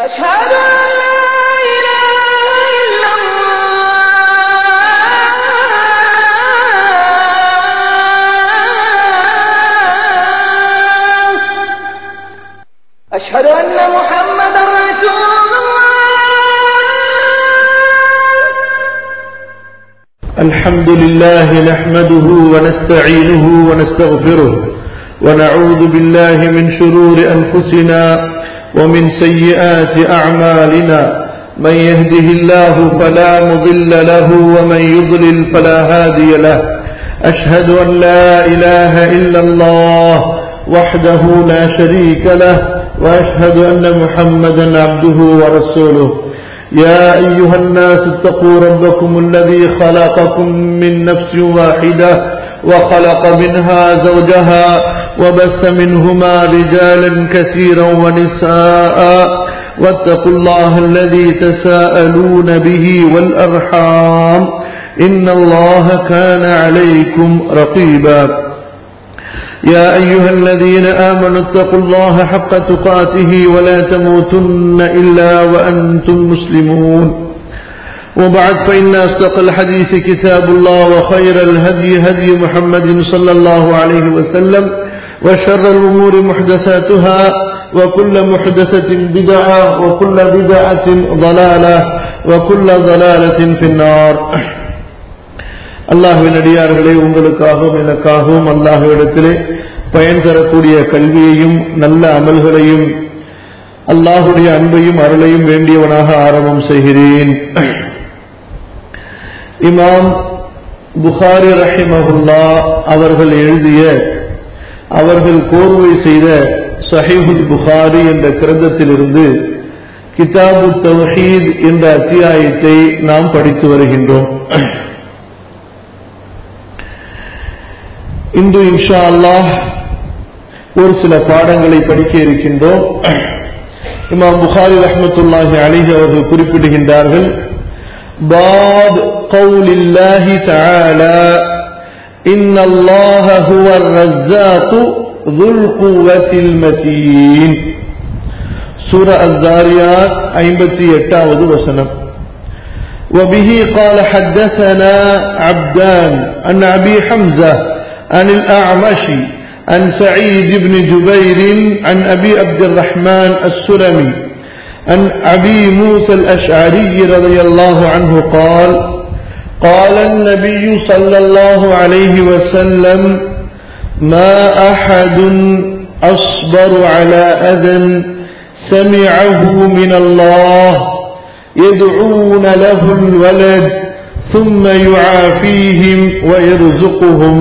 أشهد أن لا إله إلا الله أشهد أن محمدا رسول الله الحمد لله نحمده ونستعينه ونستغفره ونعوذ بالله من شرور أنفسنا ومن سيئات أعمالنا من يهده الله فلا مضل له ومن يضلل فلا هادي له أشهد أن لا إله إلا الله وحده لا شريك له وأشهد أن محمدا عبده ورسوله يا أيها الناس اتقوا ربكم الذي خلقكم من نفس واحدة وخلق منها زوجها وبث منهما رجالا كثيرا ونساء واتقوا الله الذي تساءلون به والأرحام إن الله كان عليكم رقيبا يا أيها الذين آمنوا اتقوا الله حق تقاته ولا تموتن إلا وأنتم مسلمون وبعد فإن أصدق الحديث كتاب الله وخير الهدي هدي محمد صلى الله عليه وسلم وشر الأمور محدثاتها وكل محدثة بدعة وكل بدعة ضلالة وكل ضلالة في النار அல்லாஹுவின் அடியார்களே உங்களுக்காகவும் எனக்காகவும் அல்லாஹுவிடத்திலே பயன் தரக்கூடிய கல்வியையும் நல்ல அமல்களையும் அல்லாஹுடைய அன்பையும் அருளையும் வேண்டியவனாக ஆரம்பம் செய்கிறேன் இமாம் புகாரி ரஹிமஹுல்லா அவர்கள் எழுதிய அவர்கள் கோர்வை செய்த சஹீஹுல் புகாரி என்ற கிரந்தத்திலிருந்து கிதாபு தவஹீத் என்ற அத்தியாயத்தை நாம் படித்து வருகின்றோம் இன்று இன்ஷா அல்லாஹ் ஒரு சில பாடங்களை படிக்க இருக்கின்றோம் இமாம் புகாரி ரஹ்மத்துல்லாஹி அலிஹி அவர்கள் குறிப்பிடுகின்றார்கள் باب قول الله تعالى إن الله هو الرزاق ذو القوة المتين سورة الزاريات أيمتي يتاوذ وسنم وبه قال حدثنا عبدان عن أبي حمزة عن الأعمش عن سعيد بن جبير عن أبي عبد الرحمن السلمي عن أبي موسى الأشعري رضي الله عنه قال قال النبي صلى الله عليه وسلم ما أحد أصبر على أذى سمعه من الله يدعون له الولد ثم يعافيهم ويرزقهم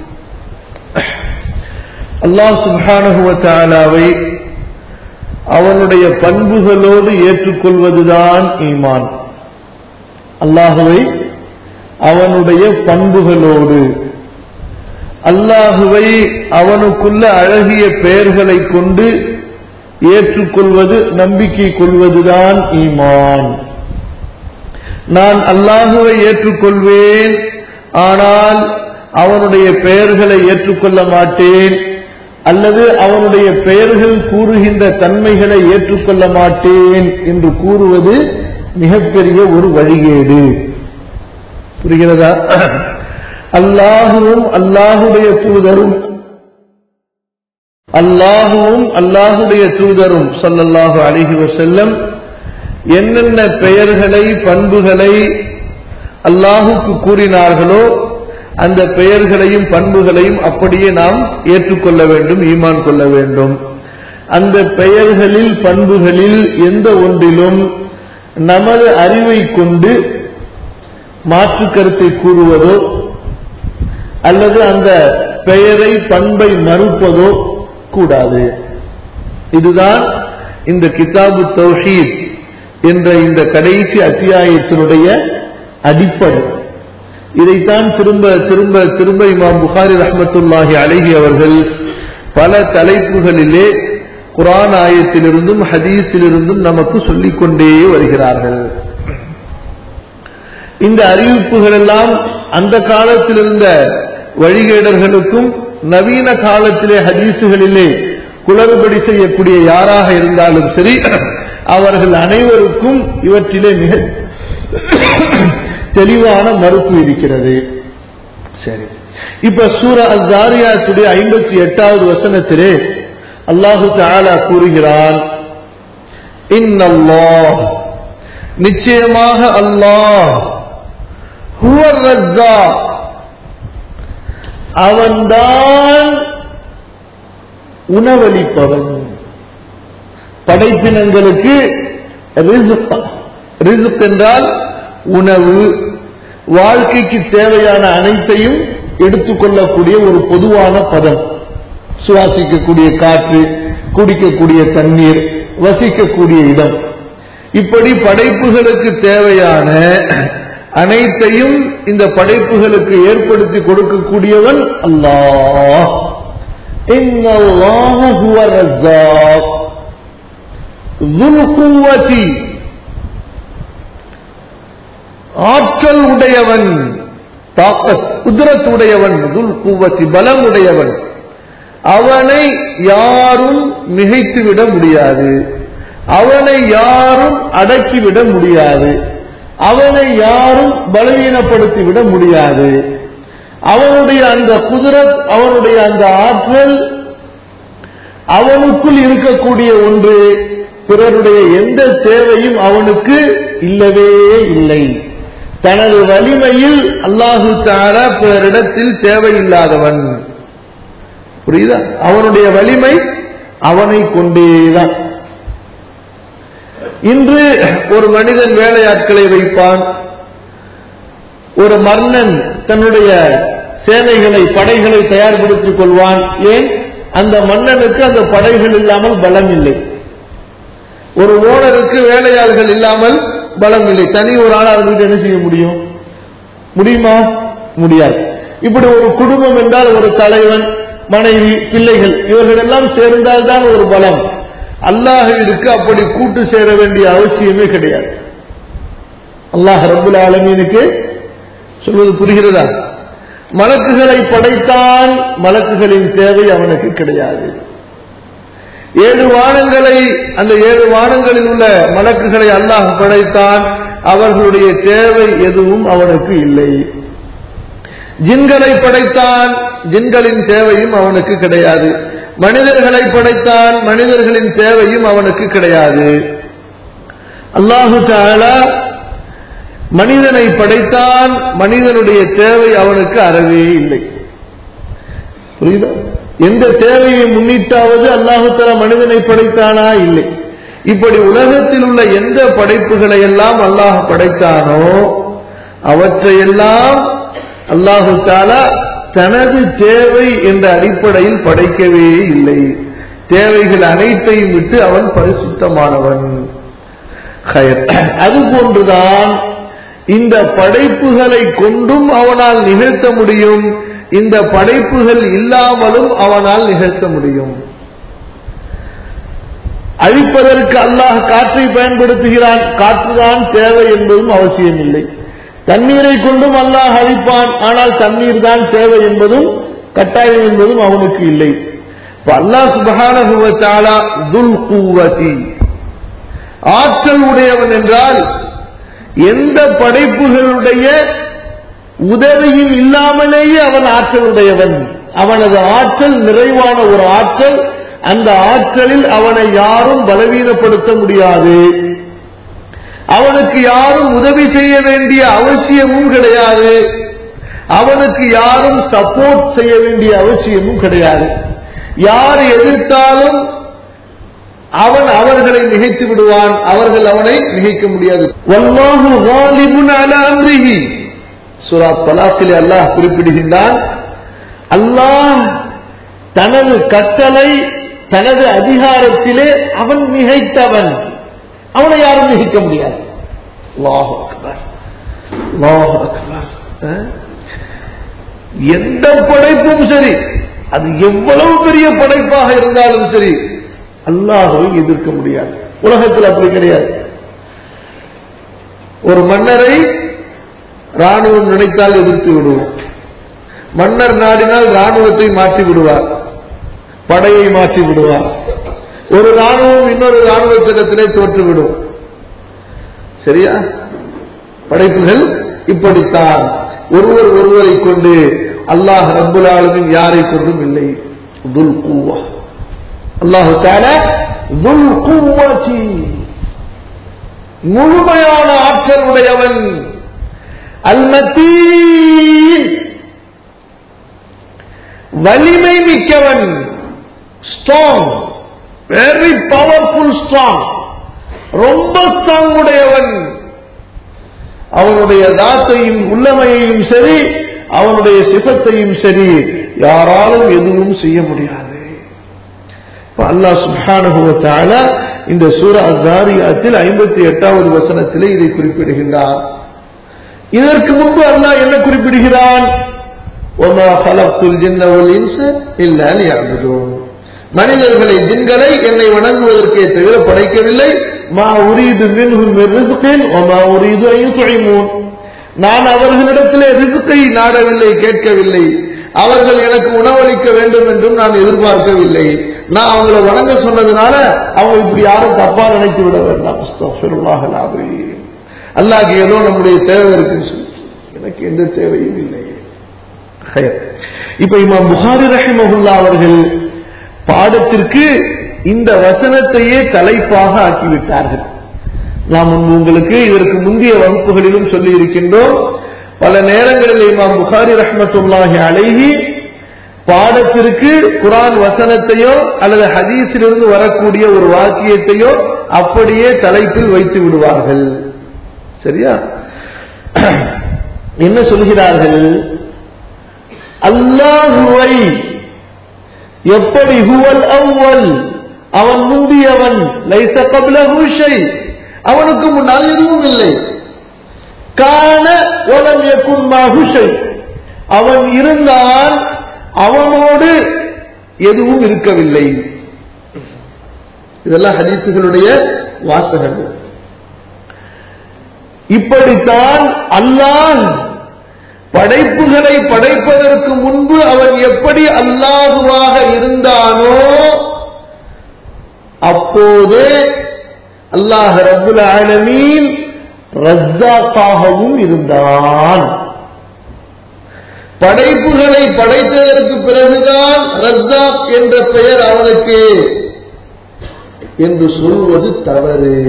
அல்லாஹ் சுப்ஹானஹு தாலாவை அவனுடைய பண்புகளோடு ஏற்றுக்கொள்வதுதான் ஈமான் அல்லாஹுவை அவனுடைய பண்புகளோடு அல்லாஹுவை அவனுக்குள்ள அழகிய பெயர்களை கொண்டு ஏற்றுக்கொள்வது நம்பிக்கை கொள்வதுதான் ஈமான் நான் அல்லாஹுவை ஏற்றுக்கொள்வேன் ஆனால் அவனுடைய பெயர்களை ஏற்றுக்கொள்ள மாட்டேன் அல்லது அவனுடைய பெயர்கள் கூறுகின்ற தன்மைகளை ஏற்றுக்கொள்ள மாட்டேன் என்று கூறுவது மிகப்பெரிய ஒரு வழிகேடு புரிகிறதா அல்லாஹுவும் அல்லாஹுடைய தூதரும் அல்லாஹுவும் அல்லாஹுடைய தூதரும் சல்லல்லாஹு அலிஹி வசல்லம் என்னென்ன பெயர்களை பண்புகளை அல்லாஹுக்கு கூறினார்களோ அந்த பெயர்களையும் பண்புகளையும் அப்படியே நாம் ஏற்றுக்கொள்ள வேண்டும் ஈமான் கொள்ள வேண்டும் அந்த பெயர்களில் பண்புகளில் எந்த ஒன்றிலும் நமது அறிவை கொண்டு மாற்று கருத்தை கூறுவதோ அல்லது அந்த பெயரை பண்பை மறுப்பதோ கூடாது இதுதான் இந்த கிதாபு தௌஹீத் என்ற இந்த கடைசி அத்தியாயத்தினுடைய அடிப்படை இதைத்தான் திரும்ப திரும்ப திரும்ப இமாம் புகாரி ரஹமத்துல்லாஹி அழகி அவர்கள் பல தலைப்புகளிலே குரான் ஆயத்திலிருந்தும் ஹதீஸிலிருந்தும் நமக்கு சொல்லிக் கொண்டே வருகிறார்கள் இந்த அறிவிப்புகள் எல்லாம் அந்த காலத்தில் இருந்த வழிகேடர்களுக்கும் நவீன காலத்திலே ஹதீசுகளிலே குளறுபடி செய்யக்கூடிய யாராக இருந்தாலும் சரி அவர்கள் அனைவருக்கும் இவற்றிலே மிக தெளிவான மறுப்பு இருக்கிறது சரி இப்ப சூர அஸ்தாரியாத்துடைய ஐம்பத்தி எட்டாவது வசனத்திலே அல்லாஹு தாலா கூறுகிறான் இன்னல்லாஹ் நிச்சயமாக அல்லாஹ் ஹுவர் ரஸ்ஸாக் அவன்தான் உணவளிப்பவன் படைப்பினங்களுக்கு ரிசுக் ரிசுக் என்றால் உணவு வாழ்க்கைக்கு தேவையான அனைத்தையும் எடுத்துக்கொள்ளக்கூடிய ஒரு பொதுவான பதம் சுவாசிக்கக்கூடிய காற்று குடிக்கக்கூடிய தண்ணீர் வசிக்கக்கூடிய இடம் இப்படி படைப்புகளுக்கு தேவையான அனைத்தையும் இந்த படைப்புகளுக்கு ஏற்படுத்தி கொடுக்கக்கூடியவன் அல்லாஹ் இன்னல்லாஹு ஹுவ ரஸ்ஸாக் ذُو الْقُوَّةِ ஆற்றல் உடையவன் தாக்கத் குதிரத் உடையவன் துல் குவத்தி பலம் உடையவன் அவனை யாரும் மிகைத்துவிட முடியாது அவனை யாரும் அடக்கிவிட முடியாது அவனை யாரும் பலவீனப்படுத்தி விட முடியாது அவனுடைய அந்த குதிரத் அவனுடைய அந்த ஆற்றல் அவனுக்குள் இருக்கக்கூடிய ஒன்று பிறருடைய எந்த தேவையும் அவனுக்கு இல்லவே இல்லை தனது வலிமையில் அல்லாஹு தாரா பிறரிடத்தில் தேவையில்லாதவன் புரியுதா அவனுடைய வலிமை அவனை கொண்டேதான் இன்று ஒரு மனிதன் வேலையாட்களை வைப்பான் ஒரு மன்னன் தன்னுடைய சேனைகளை படைகளை தயார்படுத்திக் கொள்வான் ஏன் அந்த மன்னனுக்கு அந்த படைகள் இல்லாமல் பலம் இல்லை ஒரு ஓனருக்கு வேலையாள்கள் இல்லாமல் பலம் இல்லை தனி ஒரு ஆள் இருந்துட்டு என்ன செய்ய முடியும் முடியுமா முடியாது இப்படி ஒரு குடும்பம் என்றால் ஒரு தலைவன் மனைவி பிள்ளைகள் இவர்கள் எல்லாம் சேர்ந்தால்தான் ஒரு பலம் அல்லாஹுவிற்கு அப்படி கூட்டு சேர வேண்டிய அவசியமே கிடையாது அல்லாஹ் ரபுல் ஆலமீனுக்கு சொல்வது புரிகிறதா மலக்குகளை படைத்தான் மலக்குகளின் தேவை அவனுக்கு கிடையாது ஏழு வானங்களை அந்த ஏழு வானங்களில் உள்ள மலக்குகளை அல்லாஹ் படைத்தான் அவர்களுடைய தேவை எதுவும் அவனுக்கு இல்லை ஜின்களை படைத்தான் ஜின்களின் தேவையும் அவனுக்கு கிடையாது மனிதர்களை படைத்தான் மனிதர்களின் தேவையும் அவனுக்கு கிடையாது அல்லாஹு தாலா மனிதனை படைத்தான் மனிதனுடைய தேவை அவனுக்கு அறவே இல்லை புரியுதா எந்த தேவையை முன்னிட்டாவது அல்லாஹு தாலா மனிதனை படைத்தானா இல்லை இப்படி உலகத்தில் உள்ள எந்த படைப்புகளை எல்லாம் அல்லாஹ் படைத்தானோ அவற்றையெல்லாம் அல்லாஹு தாலா தனது தேவை என்ற அடிப்படையில் படைக்கவே இல்லை தேவைகள் அனைத்தையும் விட்டு அவன் பரிசுத்தமானவன் ஹயர். அதுபோன்றுதான் இந்த படைப்புகளை கொண்டும் அவனால் நிகழ்த்த முடியும் இந்த படைப்புகள் இல்லாமலும் அவனால் நிகழ்த்த முடியும் அழிப்பதற்கு அல்லாஹ் காற்றை பயன்படுத்துகிறான் காற்றுதான் தேவை என்பதும் அவசியம் இல்லை தண்ணீரை கொண்டும் அல்லாஹ் அழிப்பான் ஆனால் தண்ணீர் தான் தேவை என்பதும் கட்டாயம் என்பதும் அவனுக்கு இல்லை இப்ப அல்லாஹ் சுபஹானஹு வ தஆலா துல் குவதி ஆற்றல் உடையவன் என்றால் எந்த படைப்புகளுடைய உதவியும் இல்லாமலேயே அவன் ஆற்றல் உடையவன் அவனது ஆற்றல் நிறைவான ஒரு ஆற்றல் அந்த ஆற்றலில் அவனை யாரும் பலவீனப்படுத்த முடியாது அவனுக்கு யாரும் உதவி செய்ய வேண்டிய அவசியமும் கிடையாது அவனுக்கு யாரும் சப்போர்ட் செய்ய வேண்டிய அவசியமும் கிடையாது யார் எதிர்த்தாலும் அவன் அவர்களை நிகழ்த்தி விடுவான் அவர்கள் அவனை நிகழ்க்க முடியாது வல்லாஹு காலிபுன் அலா அம்ரிஹி சூரா தலாக்கிலே அல்லாஹ் குறிப்பிடுகின்றான் அல்லாஹ் தனது கட்டளை தனது அதிகாரத்திலே அவன் மிகைத்தவன் அவனை யாரும் மிகைக்க முடியாது அல்லாஹ் அக்பர் அல்லாஹ் அக்பர் அஹ்? எந்த படைப்பும் சரி அது எவ்வளவு பெரிய படைப்பாக இருந்தாலும் சரி அல்லாஹவை எதிர்க்க முடியாது உலகத்தில் அப்படி கிடையாது ஒரு மன்னரை ராணுவம் நினைத்தால் எதிர்த்து விடுவோம் மன்னர் நாடினால் ராணுவத்தை மாற்றி விடுவார் படையை மாற்றி விடுவார் ஒரு ராணுவம் இன்னொரு ராணுவத்திடத்திலே தோற்றுவிடும் சரியா படைப்புகள் இப்படித்தான் ஒருவர் ஒருவரை கொண்டு அல்லாஹ் ரப்புல் ஆலமீன் யாரை கொண்டும் இல்லை துல் கூவா அல்லாஹு தஆலா துல் கூவதி முழுமையான ஆற்றல் உடையவன் அல்மத்தீன் வலிமை மிக்கவன் ஸ்ட்ராங் வெரி பவர்ஃபுல் ஸ்ட்ராங் ரொம்ப ஸ்ட்ராங் உடையவன் அவனுடைய தாத்தையும் உள்ளமையையும் சரி அவனுடைய சிபத்தையும் சரி யாராலும் எதுவும் செய்ய முடியாது இப்ப அல்லாஹ் சுப்ஹானஹு வ தஆலா இந்த சூரா அஸ்-சாரியாத்தில் 58வது வசனத்திலே இதை குறிப்பிடுகின்றார் இதற்கு முன்பு அல்லாஹ் என்ன குறிப்பிடுகிறான் وَمَا خَلَقْتُ الْجِنَّ وَالْإِنسَ إِلَّا لِيَعْبُدُونَ மனிதர்களை ஜின்களை என்னை வணங்குவதற்கே தவிர படைக்கவில்லை மா உரீது மின்ஹும் மின் ரிஸ்கின் வமா உரீது அன் யுத்இமூன் நான் அவர்களிடத்திலே ரிஸ்கை நாடவில்லை கேட்கவில்லை அவர்கள் எனக்கு உணவளிக்க வேண்டும் என்றும் நான் எதிர்பார்க்கவில்லை நான் அவங்கள வணங்க சொன்னதுனால அவங்க இப்படி யாரும் தப்பா நினைத்து விட வேண்டாம் அஸ்தக்ஃபிருல்லாஹ் அல்-அஸீம். அல்லாஹ்க்கு ஏதோ நம்முடைய தேவை இருக்குன்னு சொல்லி எனக்கு எந்த தேவையும் இல்லை ஹைர். இப்ப இமாம் புகாரி ரஹிமஹுல்லா அவர்கள் பாடத்திற்கு இந்த வசனத்தையே தலைப்பாக ஆக்கிவிட்டார்கள் நாம் முன்பு உங்களுக்கு இதற்கு முந்தைய வகுப்புகளிலும் சொல்லி இருக்கின்றோம் பல நேரங்களில் இமாம் புகாரி ரஹ்மத்துல்லாஹி அலைஹி பாடத்திற்கு குரான் வசனத்தையோ அல்லது ஹதீஸிலிருந்து வரக்கூடிய ஒரு வாக்கியத்தையோ அப்படியே தலைப்பில் வைத்து விடுவார்கள் சரியா என்ன சொல்கிறார்கள் அல்லாஹுவை எப்படி ஹுவல் அவ்வல் அவன் முந்தியவன் லைச கபிலஹு ஷை அவனுக்கு முன்னால் எதுவும் இல்லை காண ஒலம் யகுன் மாஹு ஷை அவன் இருந்தான் அவனோடு எதுவும் இருக்கவில்லை இதெல்லாம் ஹதீசுகளுடைய வாசகங்கள் இப்படித்தான் அல்லாஹ் படைப்புகளை படைப்பதற்கு முன்பு அவன் எப்படி அல்லாஹுவாக இருந்தானோ அப்போது அல்லாஹ் ரபுல் ஆலமீன் ரஸ்ஸாக்காகவும் இருந்தான் படைப்புகளை படைத்ததற்கு பிறகுதான் ரஸ்ஸாக் என்ற பெயர் அவனுக்கு என்று சொல்வது தவறு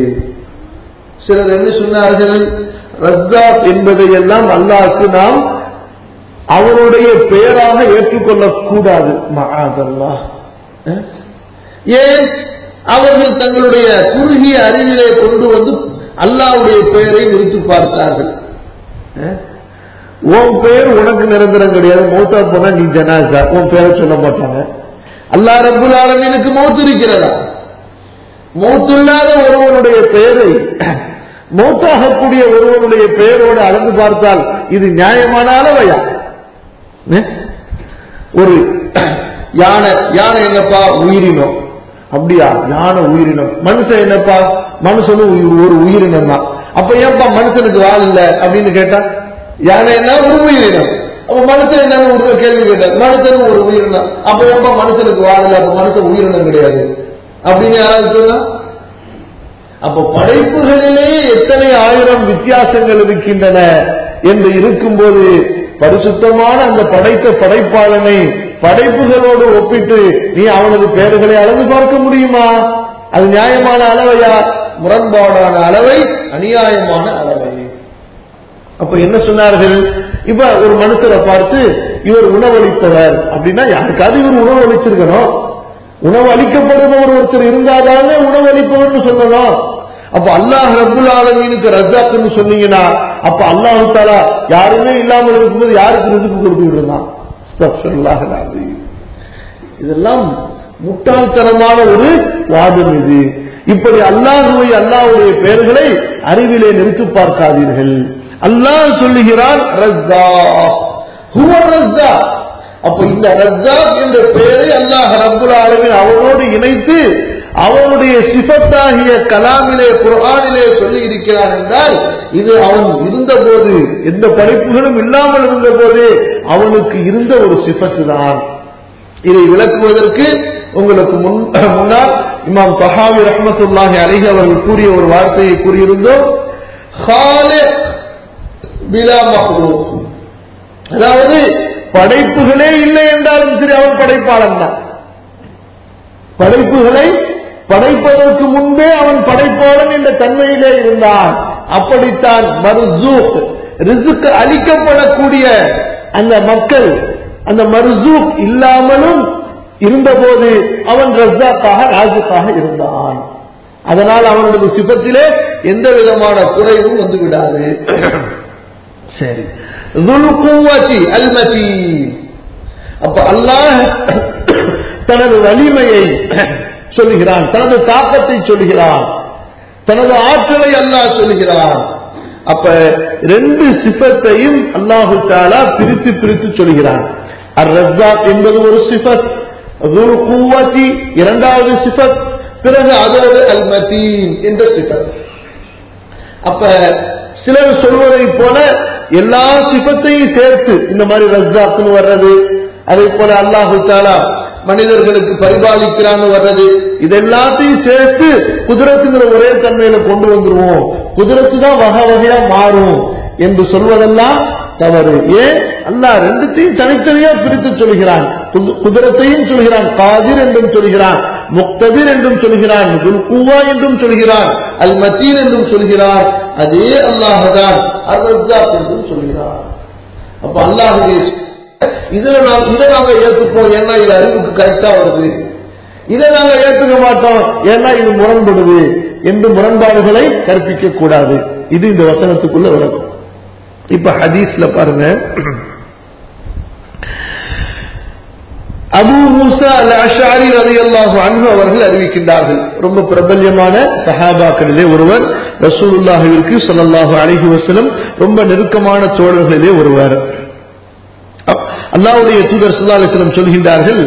சிலர் என்ன சொன்னார்கள் ரஸ்ஸாக் என்பதை எல்லாம் அல்லாஹ்க்கு நாம் அவனுடைய பெயராக ஏற்றுக்கொள்ளக் கூடாது மகாதல்லாஹ் அஹ்? ஏன் அவர்கள் தங்களுடைய குறுகிய அறிவிலே கொண்டு வந்து அல்லாஹ்வுடைய பெயரை நிறுத்தி பார்த்தார்கள் அஹ்? உன் பெயர் உனக்கு நிரந்தரம் கிடையாது மௌத்தா போனா நீ ஜனாசா உன் பெயரை சொல்ல மாட்டாங்க அல்லாஹ் ரப்புல் ஆலமீனுக்கு மௌத்து இருக்கிறதா மௌத்தில்லாத ஒருவனுடைய பெயரை மௌத்தாகக்கூடிய ஒருவனுடைய பெயரோடு அளந்து பார்த்தால் இது நியாயமான அளவையா அஹ்? ஒரு யானை யானை என்னப்பா உயிரினம் அப்படியா யானை உயிரினம் மனுஷன் என்னப்பா மனுஷனும் உயிர்- ஒரு உயிரினம் தான் அப்ப ஏன்பா மனுஷனுக்கு வால் இல்ல அப்படின்னு கேட்டா யானை என்ன ஒரு உயிரினம் அப்ப மனுஷன் என்னன்னு ஒரு கேள்வி கேட்டார் மனுஷனும் ஒரு உயிரினம் அப்ப ஏன்பா மனுஷனுக்கு வால் இல்ல அப்ப மனுஷன் உயிரினம் கிடையாது அப்படின்னு யாராவது சொன்னா அப்ப படைப்புகளிலே எத்தனை ஆயிரம் வித்தியாசங்கள் இருக்கின்றன என்று இருக்கும்போது பரிசுத்தமான அந்த படைத்த படைப்பாளனை படைப்புகளோடு ஒப்பிட்டு நீ அவனது பெயர்களை அளந்து பார்க்க முடியுமா அது நியாயமான அளவையா முரண்பாடான அளவை அநியாயமான அளவை அப்ப என்ன சொன்னார்கள் இப்ப ஒரு மனுஷரை பார்த்து இவர் உணவளித்தவர் அப்படின்னா யாருக்காவது இவர் உணவு அளிச்சிருக்கணும் உணவு அளிக்கப்படுபவர் ஒருத்தர் இருந்தாதானே உணவு அளிப்பவர்னு சொல்லணும் அப்ப அல்லாஹ் ரபுல் ஆலமீனுக்கு ரஜாக்குன்னு சொன்னீங்கன்னா அப்ப அல்லாஹு தாலா யாருமே இல்லாமல் இருக்கும்போது யாருக்கு ரிசுக்கு கொடுத்துட்டு இருந்தான் அஸ்தக்ஃபிருல்லாஹ் அல்-அஸீம். இதெல்லாம் முட்டாள்தனமான ஒரு வாதம் இது இப்படி அல்லாஹுவை அல்லாஹ்வுடைய பெயர்களை அறிவிலே நிறுத்தி பார்க்காதீர்கள் அல்லாஹ் சொல்லுகிறான் ரஸ்ஸா ஹுவ ரஸ்ஸா அப்ப இந்த ரஸ்ஸாக் என்ற பெயரை அல்லாஹ் ரப்புல் ஆலமீன் அவனோடு இணைத்து அவனுடைய சிபத்தாகிய கலாமிலே குர்ஆனிலே சொல்லி இருக்கிறான் என்றால் இது அவன் இருந்தபோது எந்த படைப்புகளும் இல்லாமல் இருந்தபோது அவனுக்கு இருந்த ஒரு சிபத்து தான் இதை விளக்குவதற்கு உங்களுக்கு முன் முன்னால் இமாம் தஹாவி ரஹ்மத்துல்லாஹி அலைஹி அவர்கள் கூறிய ஒரு வார்த்தையை கூறியிருந்தோம் "ஹாலிக் பிலா மஹ்லூக்." அதாவது படைப்புகளே இல்லை என்றாலும் சரி அவன் படைப்பாளன் தான் படைப்புகளை படைப்பதற்கு முன்பே அவன் படைப்பாளன் என்ற தன்மையிலே இருந்தான் அப்படித்தான் மருசூக் ரிசுக்கு அளிக்கப்படக்கூடிய அந்த மக்கள் அந்த மருசூக் இல்லாமலும் இருந்தபோது அவன் ரஸ்ஸாக்காக ராஜுக்காக இருந்தான் அதனால் அவனுடைய சிபத்திலே எந்த விதமான குறைவும் வந்து விடாது சரி துல்குவதி அல்மதி அப்ப அல்லாஹ் தனது வலிமையை சொல்லுகிறான் தனது தாக்கத்தை சொல்லுகிறான் தனது ஆற்றலை அல்லாஹ் சொல்லுகிறான் அப்ப ரெண்டு சிஃபத்தையும் அல்லாஹு தாலா பிரித்து பிரித்து சொல்கிறான் அர் ரஸ்ஸாக் என்பது ஒரு சிஃபத் துல் குவதி இரண்டாவது சிஃபத் பிறகு அதோடு அல் மதீன் என்ற சிஃபத் அப்ப சிலர் சொல்வதை போல எல்லா சிபத்தையும் சேர்த்து இந்த மாதிரி ரஸ்ஸாக்குன்னு வர்றது அதே போல அல்லாஹு தாலா மனிதர்களுக்கு பரிபாலிக்கிறான்னு வர்றது இது எல்லாத்தையும் சேர்த்து குதிரத்துங்கிற ஒரே தன்மையில கொண்டு வந்துருவோம் குதிரத்து தான் வகை வகையா மாறும் என்று சொல்வதெல்லாம் தவறு ஏன் அல்லாஹ் ரெண்டுத்தையும் தனித்தனியா பிரித்து சொல்கிறான் குது- குதிரத்தையும் சொல்கிறான் காதிர் என்றும் சொல்கிறான் முக்தபிர் என்றும் சொல்கிறான் குவா என்றும் சொல்கிறான் அல் மத்தீன் என்றும் சொல்கிறான் அதே அல்லாஹதான் அர் ரஸ்ஸாக் என்றும் சொல்கிறான் அப்ப அல்லாஹுடைய இதுல நாம் இதை நாங்க ஏற்றுப்போம் ஏன்னா இது அறிவுக்கு கரெக்டா வருது இதை நாங்க ஏற்றுக்க மாட்டோம் ஏன்னா இது முரண்படுது என்று முரண்பாடுகளை கற்பிக்க கூடாது இது இந்த வசனத்துக்குள்ள விளக்கும் இப்ப ஹதீஸ்ல பாருங்க அபு மூசா அல் அஷாரி ரலியல்லாஹு அன்ஹு அவர்கள் அறிவிக்கின்றார்கள் ரொம்ப பிரபல்யமான சஹாபாக்களிலே ஒருவர் ரசூலுல்லாஹிற்கு ஸல்லல்லாஹு அலைஹி வஸல்லம் ரொம்ப நெருக்கமான தோழர்களிலே ஒருவர் அப்- அல்லாஹ்வுடைய தூதர் ஸல்லல்லாஹு அலைஹி வஸல்லம் சொல்கின்றார்கள்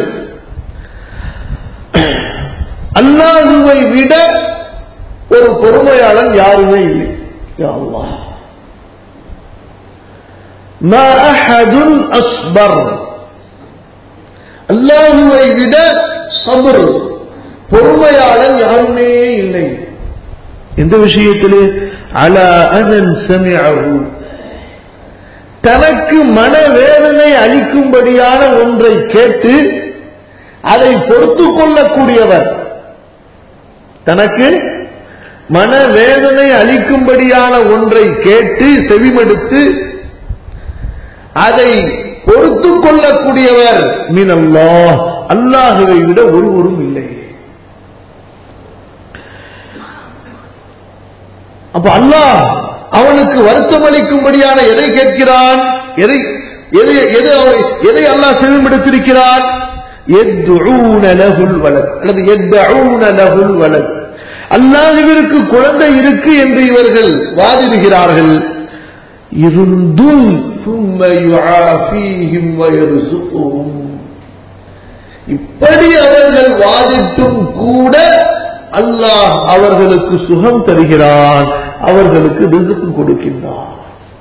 அல்லாஹுவை விட ஒரு பொறுமையாளன் யாருமே இல்லை யா அல்லாஹ் ما أحد أصبر அல்லாஹுவை விட சபர் பொறுமையாளன் யாருமே இல்லை எந்த விஷயத்திலே அல அதன் சமிஅஹு தனக்கு மனவேதனை அளிக்கும்படியான ஒன்றை கேட்டு அதை பொறுத்து கொள்ளக்கூடியவர் தனக்கு மனவேதனை அளிக்கும்படியான ஒன்றை கேட்டு செவிமடுத்து அதை பொறுத்து கொள்ளக்கூடியவர் மீன் அல்லாஹ் அல்லாஹுவை விட ஒருவரும் இல்லை அப்ப அல்லாஹ் அவனுக்கு வருத்தம் அளிக்கும்படியான எதை கேட்கிறான் எதை எதை எது அவன் எதை அல்லாஹ் செவிமடுத்திருக்கிறான் يدعون له الولد அல்லது يدعون له الولد அல்லாஹ்விற்கு குழந்தை இருக்கு என்று இவர்கள் வாதிடுகிறார்கள் இருந்தும் ثم يعافيهم ويرزقهم இப்படி அவர்கள் வாதிட்டும் கூட அல்லாஹ் அவர்களுக்கு சுகம் தருகிறான் அவர்களுக்கு ரிசுக்கு கொடுக்கின்றான்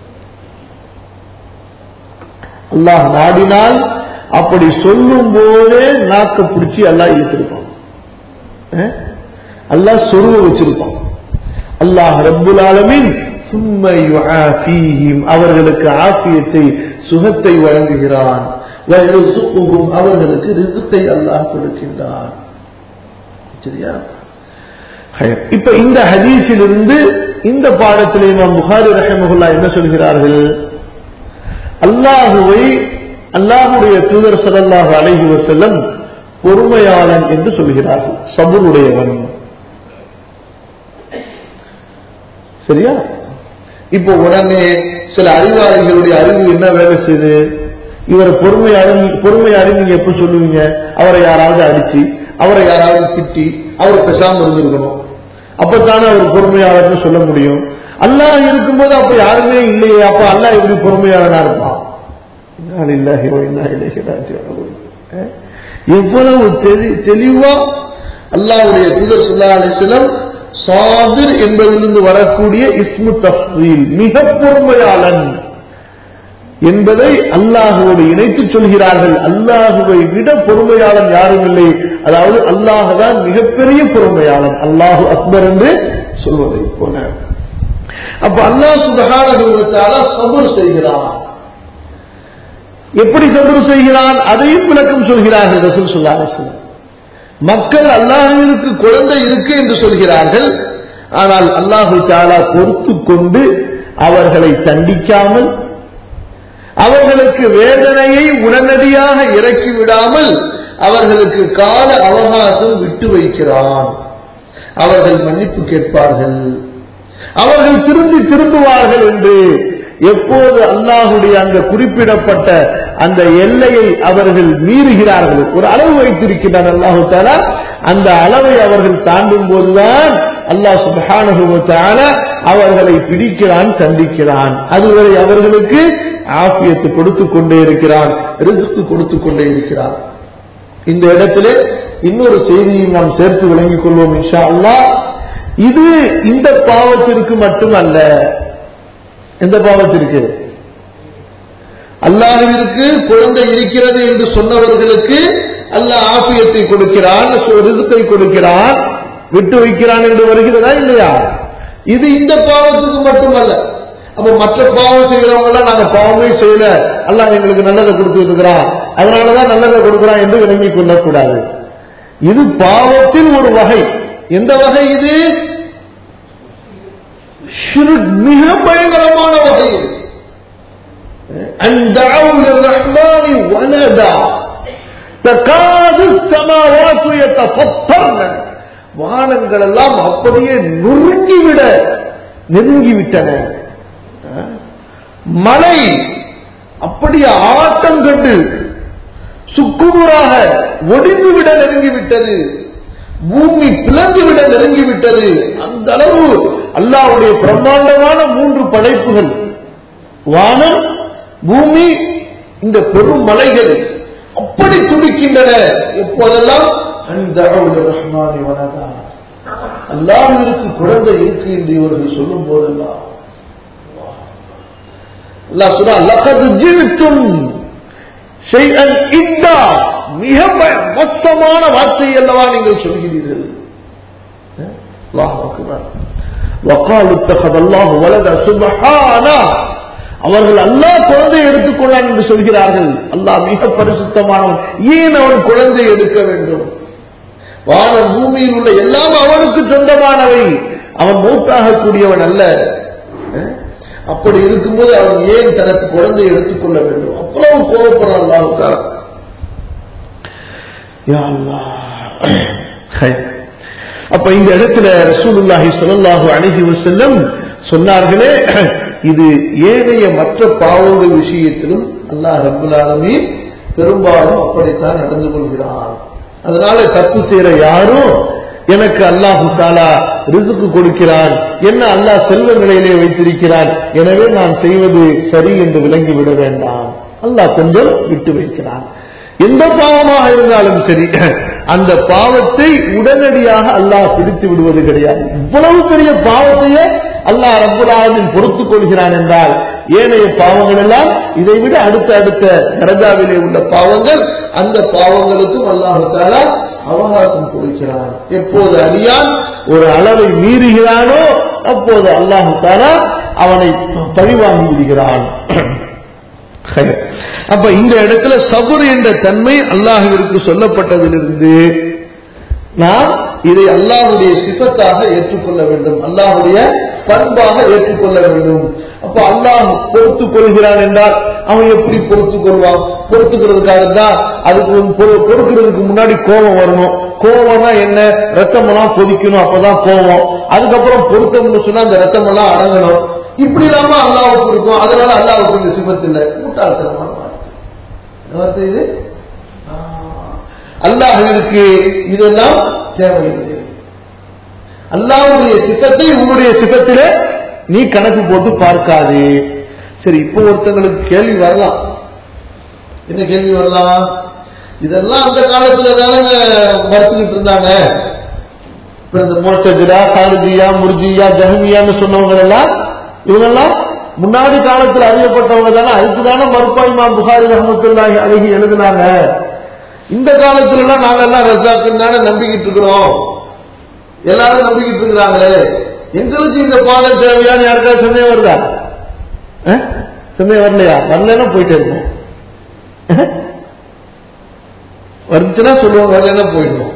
அல்லாஹ் நாடினால் அப்படி சொல்லும் போதே நாக்க பிடிச்சி அல்லாஹ் இழுத்திருப்பான் அஹ்? அல்லாஹ் சொருவ வச்சிருப்பான் அல்லாஹ் ரப்புல் ஆலமீன் சும்ம யுஆஃபீஹிம் அவர்களுக்கு ஆஃபியத்தை சுகத்தை வழங்குகிறான் வயர்சுக்குஹும் அவர்களுக்கு ரிசுக்கை அல்லாஹ் கொடுக்கின்றான் சரியா ஹைர். இப்ப இந்த ஹதீஸிலிருந்து இந்த பாடத்திலே இமாம் புகாரி ரஹமஹுல்லா என்ன சொல்கிறார்கள் அல்லாஹுவை அல்லாஹுடைய தூதர் ஸல்லல்லாஹு அலைஹி வஸல்லம் பொறுமையாளன் என்று சொல்கிறார்கள் சபுருடையவன் சரியா இப்போ உடனே சில அறிவாளிகளுடைய அறிவு என்ன வேலை செய்யுது இவரை பொறுமையாளன் பொறுமையாளி நீங்க எப்ப சொல்லுவீங்க அவரை யாராவது அடிச்சு அவரை யாராவது திட்டி அவர் பேசாம இருந்திருக்கணும் அப்பத்தானே அவர் பொறுமையாளர்னு சொல்ல முடியும் அல்லாஹ் இருக்கும்போது அப்ப யாருமே இல்லையே அப்ப அல்லாஹ் எப்படி பொறுமையாளனா இருப்பான் இன்னா லில்லாஹி வ இன்னா இலைஹி ராஜிஊன். அஹ்? எவ்வளவு தெளி- தெளிவா அல்லாஹ்வுடைய தூதர் ஸல்லல்லாஹு அலைஹி வஸல்லம் சாபிர் என்பதிலிருந்து வரக்கூடிய இஸ்மு தஃதீல் மிக பொறுமையாளன் என்பதை அல்லாஹுவோடு இணைத்து சொல்கிறார்கள் அல்லாஹுவை விட பொறுமையாளன் யாரும் இல்லை அதாவது அல்லாஹ் தான் மிகப்பெரிய பொறுமையாளன் அல்லாஹு அக்பர் என்று சொல்வதை போல அப்ப அல்லாஹ் சுபகான சபுர் செய்கிறான் எப்படி சபுர் செய்கிறான் அதையும் விளக்கம் சொல்கிறார்கள் ரசூல் ஸல்லல்லாஹு அலைஹி வஸல்லம் மக்கள் அல்லாஹிற்கு குழந்தை இருக்கு என்று சொல்கிறார்கள் ஆனால் அல்லாஹு தாலா பொறுத்து கொண்டு அவர்களை தண்டிக்காமல் அவர்களுக்கு வேதனையை உடனடியாக இறக்கி விடாமல் அவர்களுக்கு கால அவகாசம் விட்டு வைக்கிறான் அவர்கள் மன்னிப்பு கேட்பார்கள் அவர்கள் திரும்பி திரும்புவார்கள் என்று எப்போது அல்லாஹுடைய அந்த குறிப்பிடப்பட்ட அந்த எல்லையை அவர்கள் மீறுகிறார்கள் ஒரு அளவு வைத்திருக்கிறார் அல்லாஹு தாலா அந்த அளவை அவர்கள் தாண்டும் போதுதான் அல்லாஹ் சுப்ஹானஹு வ தஆலா அவர்களை பிடிக்கிறான் தண்டிக்கிறான் அதுவரை அவர்களுக்கு ஆபியத்து கொடுத்து கொண்டே இருக்கிறான் ரிஸ்க் கொடுத்து கொண்டே இருக்கிறான் இந்த இடத்திலே இன்னொரு செய்தியை நாம் சேர்த்து விளங்கிக் கொள்வோம் இன்ஷா அல்லாஹ் இது இந்த பாவத்திற்கு மட்டுமல்ல எந்த பாவத்திற்கு அல்லாஹிற்கு குழந்தை இருக்கிறது என்று சொன்னவர்களுக்கு அல்லாஹ் ஆபியத்தை கொடுக்கிறான் ரிசுக்கை கொடுக்கிறான் விட்டு வைக்கிறான் என்று வருகிறதா இல்லையா இது இந்த பாவத்துக்கு மட்டுமல்ல அப்ப மற்ற பாவம் செய்கிறவங்க எல்லாம் நாங்க பாவமே செய்யல அல்லாஹ் எங்களுக்கு நல்லதை கொடுத்து இருக்கிறான் அதனாலதான் நல்லதை கொடுக்கிறான் என்று விளங்கிக் கொள்ளக்கூடாது இது பாவத்தில் ஒரு வகை எந்த வகை இது ஷிர்க் மிக பயங்கரமான வகை இது. أن دعوا للرحمن ولدا تكاد السماوات يتفطرن வானங்கள் எல்லாம் அப்படியே நொறுங்கிவிட நெருங்கிவிட்டன மலை அப்படியே ஆட்டம் கண்டு சுக்குமுறாக ஒடிந்துவிட நெருங்கிவிட்டது பூமி பிளந்துவிட நெருங்கிவிட்டது அந்த அளவு அல்லாவுடைய பிரம்மாண்டமான மூன்று படைப்புகள் வானம் பூமி இந்த பெரும் மலைகள் அப்படி துடிக்கின்றன எப்போதெல்லாம் அந்த ரஹ்மானி வனதா அல்லாஹிற்கு குழந்தை இருக்கு என்று இவர்கள் சொல்லும் போதெல்லாம் அல்லாஹ் சொன்னா லகது ஜில்தும் ஷைஅன் இத்தா மிக ம- மோசமான வார்த்தை அல்லவா நீங்கள் சொல்கிறீர்கள் அல்லாஹ் அக்பர் وقالوا اتخذ الله ولدا سبحانه அவர்கள் அல்லாஹ் குழந்தை எடுத்துக்கொள்ளான் என்று சொல்கிறார்கள் அல்லாஹ் மிக பரிசுத்தமானவன் ஏன் அவன் குழந்தை எடுக்க வேண்டும் வான பூமியில் உள்ள எல்லாம் அவனுக்கு சொந்தமானவை அவன் மூத்தாக கூடியவன் அல்ல அஹ்? அப்படி இருக்கும்போது அவன் ஏன் தனக்கு குழந்தை எடுத்துக்கொள்ள வேண்டும் அவ்வளவு கோபப்படுறான் அல்லாஹுக்காக யா அல்லாஹ். ஹை. அப்ப இந்த இடத்துல ரசூலுல்லாஹி ஸல்லல்லாஹு அலைஹி வஸல்லம் சொன்னார்களே இது ஏனைய மற்ற பாவங்கள் விஷயத்திலும் அல்லாஹ் ரப்பல் ஆலமீன் பெரும்பாலும் அப்படித்தான் நடந்து கொள்கிறான் அதனால தப்பு செய்யற யாரும் எனக்கு அல்லாஹு தாலா ரிசுக்கு கொடுக்கிறான் என்ன அல்லாஹ் செல்வ நிலையிலே வைத்திருக்கிறான் எனவே நான் செய்வது சரி என்று விளங்கி விட வேண்டாம் அல்லாஹ் கொஞ்சம் விட்டு வைக்கிறான் எந்த பாவமாக இருந்தாலும் சரி அந்த பாவத்தை உடனடியாக அல்லாஹ் பிடித்து விடுவது கிடையாது இவ்வளவு பெரிய பாவத்தையே அல்லாஹ் ரப்புலாவின் பொறுத்துக் கொள்கிறான் என்றால் ஏனைய பாவங்கள் எல்லாம் இதை விட அடுத்த அடுத்த தரஜாவிலே உள்ள பாவங்கள் அந்த பாவங்களுக்கும் அல்லாஹு தாலா அவகாசம் கொடுக்கிறான் எப்போது அடியான் ஒரு அளவை மீறுகிறானோ அப்போது அல்லாஹு தாலா அவனை பழிவாங்கி விடுகிறான் ஹைர். அப்ப இந்த இடத்துல சபுர் என்ற தன்மை அல்லாஹுவிற்கு சொல்லப்பட்டதிலிருந்து நாம் இதை அல்லாஹுடைய சிபத்தாக ஏற்றுக்கொள்ள வேண்டும் அல்லாஹுடைய பண்பாக ஏற்றுக்கொள்ள வேண்டும் அப்ப அல்லாஹ் பொறுத்துக் கொள்கிறான் என்றால் அவன் எப்படி பொறுத்துக் கொள்வான் பொறுத்துக்கிறதுக்காக தான் அதுக்கு வந்து பொறு- பொறுக்கிறதுக்கு முன்னாடி கோபம் வரணும் கோபம்னா என்ன ரத்தம் எல்லாம் கொதிக்கணும் அப்பதான் கோபம் அதுக்கப்புறம் பொருத்தம்னு சொன்னா அந்த ரத்தம் எல்லாம் அடங்கணும் இப்படி இல்லாம அல்லாவுக்கு இருக்கும் அதனால அல்லாவுக்கு இந்த சிபத்து இல்லை முட்டாள்தனமான வார்த்தை. என்ன வார்த்தை இது ஆ. அல்லாஹ்விற்கு இதெல்லாம் தேவையில்லை அல்லாஹ்வுடைய சித்தத்தை உன்னுடைய சித்தத்திலே நீ கணக்கு போட்டு பார்க்காதே சரி இப்போ ஒருத்தங்களுக்கு கேள்வி வரலாம் என்ன கேள்வி வரலாம் இதெல்லாம் அந்த காலத்துல தானங்க மறுத்துக்கிட்டு இருந்தாங்க இப்ப இந்த மோட்டஜிரா காலஜியா முர்ஜியா ஜஹமியான்னு சொன்னவங்க எல்லாம் இவங்கெல்லாம் முன்னாடி காலத்தில் அறியப்பட்டவங்க தானே அதுக்கு தானே மறுப்பா இமாம் புகாரி ரஹமத்துல்லாஹி அழகி எழுதுனாங்க இந்த காலத்துல எல்லாம் நாங்க எல்லாம் ரசாக்குன்னு தானே நம்பிக்கிட்டு இருக்கிறோம் எல்லாரும் நம்பிக்கிட்டு இருக்கிறாங்களே எங்களுக்கு இந்த பாடம் தேவையான்னு யாருக்காவது சந்தேகம் வருதா அஹ்? சந்தேகம் வரலையா வரலன்னா போயிட்டே இருக்கும் அஹ்? வந்துச்சுன்னா சொல்லுவாங்க வரலன்னா போயிடும்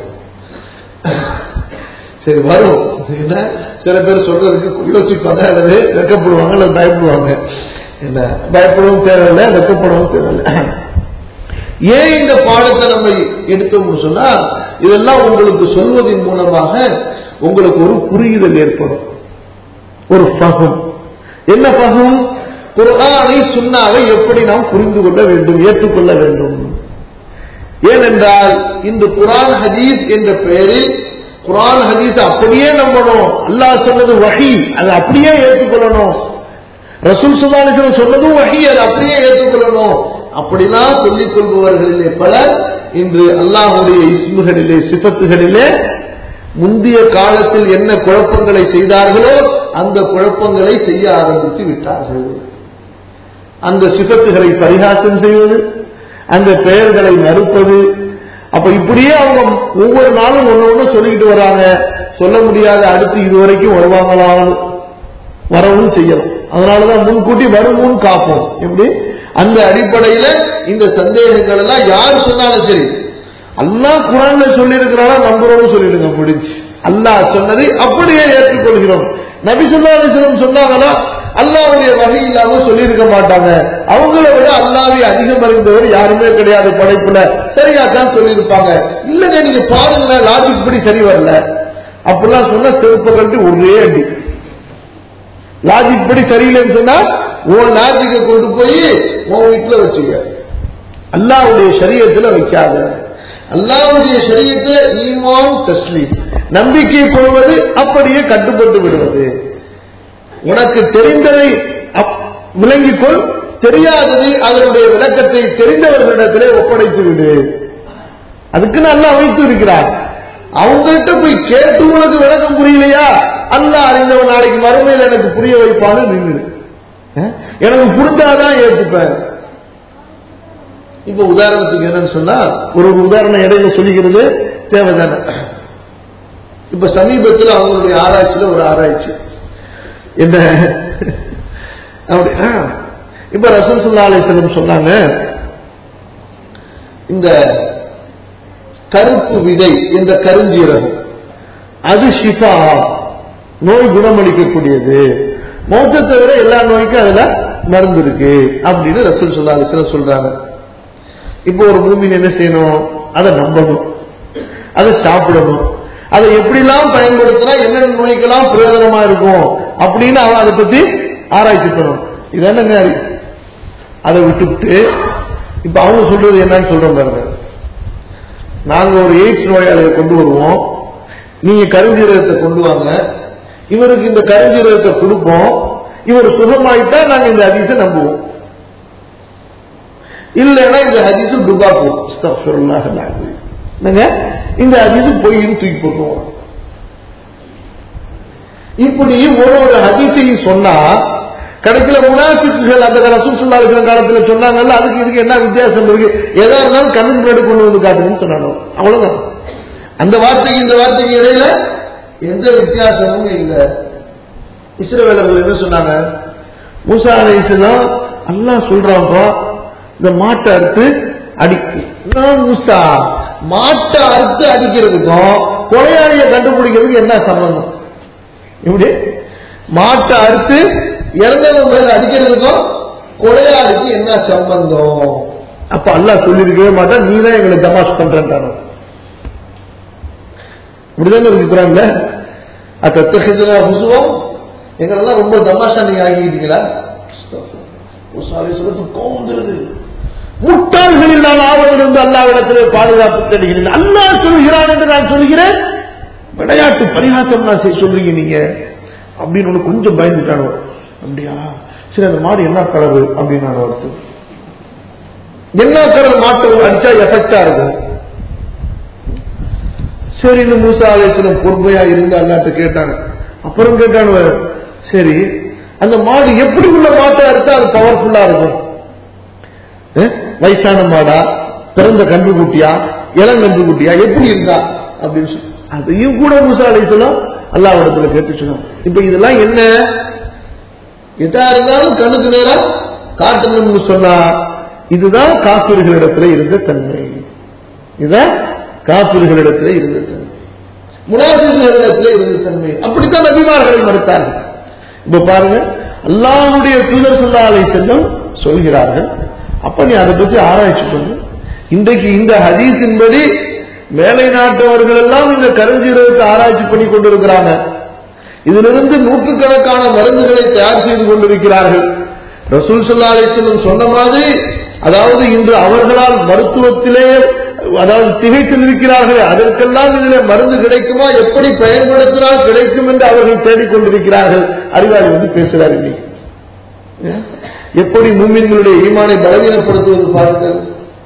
சரி வரும் என்ன சில பேர் சொல்றதுக்கு யோசிப்பாங்க அல்லது வெக்கப்படுவாங்க அல்லது பயப்படுவாங்க என்ன பயப்படவும் தேவையில்லை வெக்கப்படவும் தேவையில்லை ஏன் இந்த பாடத்தை நம்ம எடுத்தோம்னு சொன்னா இதெல்லாம் உங்களுக்கு சொல்வதன் மூலமாக உங்களுக்கு ஒரு புரியுதல் ஏற்படும் ஒரு பகம் என்ன பகம் குர்ஆனை சுன்னாவை எப்படி நாம் புரிந்து கொள்ள வேண்டும் ஏற்றுக்கொள்ள வேண்டும் ஏனென்றால் இந்த குரான் ஹதீஸ் என்ற பெயரில் குரான் ஹதீஸ் அப்படியே நம்பணும் அல்லாஹ் சொன்னது வஹி அதை அப்படியே ஏற்றுக்கொள்ளணும் ரசூல் சுல்லாலிசன் சொன்னதும் வஹி அதை அப்படியே ஏற்றுக்கொள்ளணும் அப்படிலாம் சொல்லிக் கொள்பவர்களிலே பலர் இன்று அல்லாஹுடைய இஸ்முகளிலே சிபத்துகளிலே முந்தைய காலத்தில் என்ன குழப்பங்களை செய்தார்களோ அந்த குழப்பங்களை செய்ய ஆரம்பித்து விட்டார்கள் அந்த சிபத்துகளை பரிகாசம் செய்வது அந்த பெயர்களை மறுப்பது அப்ப இப்படியே அவங்க ஒவ்வொரு நாளும் ஒண்ணு ஒண்ணு சொல்லிக்கிட்டு வராங்க சொல்ல முடியாத அடுத்து இதுவரைக்கும் வருவாங்களாவது வரவும் செய்யலாம் அதனாலதான் முன்கூட்டி வரும் முன் காப்போம் எப்படி அந்த அடிப்படையில இந்த சந்தேகங்கள் எல்லாம் யார் சொன்னாலும் சரி அல்லாஹ் குரான்ல சொல்லி இருக்கிறாரா நம்புறோம்னு சொல்லிடுங்க முடிஞ்சு அல்லாஹ் சொன்னதை அப்படியே ஏற்றுக்கொள்கிறோம் நபி சொல்லா அலிஸ்லம் சொன்னாங்களா அல்லாவுடைய வகை இல்லாம சொல்லியிருக்க மாட்டாங்க அவங்கள விட அல்லாவை அதிகம் அறிந்தவர் யாருமே கிடையாது படைப்புல சரியா தான் சொல்லியிருப்பாங்க இல்லங்க நீங்க பாருங்க லாஜிக் படி சரி வரல அப்படிலாம் சொன்னா செருப்ப கட்டி ஒரே அடி லாஜிக் படி சரியில்லைன்னு சொன்னா உன் லாஜிக்கை கொண்டு போய் உன் வீட்டுல வச்சுக்க அல்லாவுடைய சரியத்துல வைக்காத அல்லாவுடைய சரியத்தை ஈமான் தஸ்லீம் நம்பிக்கை கொள்வது அப்படியே கட்டுப்பட்டு விடுவது உனக்கு தெரிந்ததை அப்- விளங்கிக் கொள் தெரியாததை அதனுடைய விளக்கத்தை தெரிந்தவர்களிடத்திலே ஒப்படைத்து விடு அதுக்கு நல்லா வைத்து இருக்கிறார் அவங்ககிட்ட போய் கேட்டு உனக்கு விளக்கம் புரியலையா அல்லாஹ் அறிந்தவன் நாளைக்கு மறுமையில் எனக்கு புரிய வைப்பான்னு நின்று எனக்கு புரிஞ்சாதான் ஏற்றுப்பேன் இப்ப உதாரணத்துக்கு என்னன்னு சொன்னா ஒரு ஒரு உதாரணம் இடையில சொல்லிக்கிறது தேவைதானே இப்ப சமீபத்தில் அவங்களுடைய ஆராய்ச்சியில ஒரு ஆராய்ச்சி என்ன அப்படி ஆ. இப்ப ரசூல் சுல்லா அலிஸ்லம் சொன்னாங்க இந்த கருப்பு விதை இந்த கருஞ்சீரகம் அது ஷிஃபா நோய் குணமளிக்கக்கூடியது மௌத்தை தவிர எல்லா நோய்க்கும் அதுல மருந்து இருக்கு அப்படின்னு ரசூல் சுல்லா அலிஸ்லம் சொல்றாங்க இப்போ ஒரு மூமின் என்ன செய்யணும் அதை நம்பணும் அதை சாப்பிடணும் அதை எப்படிலாம் பயன்படுத்தினா என்னென்ன நோய்க்கெல்லாம் பிரயோஜனமா இருக்கும் அப்படின்னு அவன் அதை பத்தி ஆராய்ச்சி பண்ணணும் இது என்னங்க அறி- அதை விட்டுவிட்டு இப்ப அவங்க சொல்றது என்னன்னு சொல்றோம் பாருங்க நாங்க ஒரு எய்ட்ஸ் நோயாளியை கொண்டு வருவோம் நீங்க கருஞ்சீரகத்தை கொண்டு வாங்க இவருக்கு இந்த கருஞ்சீரகத்தை கொடுப்போம் இவர் சுகமாயிட்டா நாங்க இந்த அதிசை நம்புவோம் இல்லைன்னா இந்த ஹதீஸு டுபாக்கும் அஸ்தக்ஃபிருல்லாஹ் அல்-அஸீம். என்னங்க இந்த ஹதீஸு பொய்ன்னு தூக்கி போட்டுருவோம் இப்படி ஒரு ஒரு ஹதீஸையும் சொன்னா கடைசியில முனாஃபிக்குகள் அந்த ரசூல் ஸல்லல்லாஹு அலைஹி வஸல்லம் காலத்துல சொன்னாங்கல்ல அதுக்கு இதுக்கு என்ன வித்தியாசம் இருக்கு எதா இருந்தாலும் கண்ணுக்கு முன்னாடி கொண்டு வந்து காட்டுங்கன்னு சொன்னாங்க அவ்வளவுதான் அந்த வார்த்தைக்கு இந்த வார்த்தைக்கு இடையில எந்த வித்தியாசமும் இல்லை இஸ்ரவேலர்கள் என்ன சொன்னாங்க மூசா அலைஹிஸ்ஸலாம் அல்லாஹ் சொல்றான்ப்பா இந்த மாட்டை அறுத்து அடிக்கு நான் மூசா மாட்டை அறுத்து அடிக்கிறதுக்கும் கொலையாளியை கண்டுபிடிக்கிறதுக்கு என்ன சம்பந்தம் இப்படி மாட்டை அறுத்து இறந்தவங்க மேல அடிக்கிறதுக்கும் கொலையாளிக்கு என்ன சம்பந்தம் அப்ப அல்லாஹ் சொல்லியிருக்கவே மாட்டான் நீ தான் எங்களை தமாஷ் பண்றேன்ட்டானோ இப்படிதாங்க இருக்கு குரான்ல அத்தகைய புசுவம் எங்களெல்லாம் ரொம்ப தமாஷா நீங்க ஆகிக்கிட்டீங்களா கோவம் வந்துருது முட்டாள்களில் நான் ஆவலிருந்து அல்லாவிடத்தில் பாதுகாப்பு தேடுகிறேன் அல்லாஹ் சொல்கிறான் என்று நான் சொல்கிறேன் விளையாட்டு பரிகாசம் நான் செய்- சொல்றீங்க நீங்க அப்படின்னு ஒண்ணு கொஞ்சம் பயந்துட்டானோ அப்படியா சரி அந்த மாடு என்ன கலரு அப்படின்னு நான் ஒருத்தர் என்ன கலர் மாட்டு அடிச்சா எஃபெக்டா இருக்கும் சரி மூசா ஆலயத்திலும் பொறுமையா இருந்து அல்லாட்ட கேட்டாங்க அப்புறம் கேட்டானுவ சரி அந்த மாடு எப்படி உள்ள மாட்டா இருக்கா அது பவர்ஃபுல்லா இருக்கும் அஹ்? வயசான மாடா பிறந்த கன்று குட்டியா இளம் கன்று குட்டியா எப்படி இருக்கா அப்படின்னு சொல்லி அதையும் கூட மூசா அலைசலாம் அல்லாவிடத்துல கேட்டு சொன்னாங்க இப்ப இதெல்லாம் என்ன எதா இருந்தாலும் கண்ணுக்கு நேரா காட்டணும்னு சொன்னா இதுதான் காப்பீடுகளிடத்துல இருந்த தன்மை இதுதான் காப்பீடுகளிடத்துல இருந்த தன்மை முனாபிகளிடத்துல இருந்த தன்மை அப்படித்தான் நபிமார்களை மறுத்தார்கள் இப்ப பாருங்க அல்லாஹ்வுடைய தூதர் சொல்லாலை செல்லும் சொல்கிறார்கள் அப்ப நீ அதை பத்தி ஆராய்ச்சி பண்ணு இன்றைக்கு இந்த ஹதீஸின்படி மேலை நாட்டவர்கள் எல்லாம் இந்த கருஞ்சீரகத்தை ஆராய்ச்சி பண்ணி கொண்டிருக்கிறாங்க இதிலிருந்து நூற்றுக்கணக்கான மருந்துகளை தயார் செய்து கொண்டிருக்கிறார்கள் ரசூல் சல்லா அலிஸ்லம் சொன்ன மாதிரி அதாவது இன்று அவர்களால் மருத்துவத்திலே அதாவது திகைத்து நிற்கிறார்களே அதற்கெல்லாம் இதில் மருந்து கிடைக்குமா எப்படி பயன்படுத்தினால் கிடைக்கும் என்று அவர்கள் தேடிக்கொண்டிருக்கிறார்கள் அறிவாளி வந்து பேசுகிறார் இன்னைக்கு ஏன்? எப்படி மூமின்களுடைய ஈமானை பலவீனப்படுத்துவது பாருங்கள்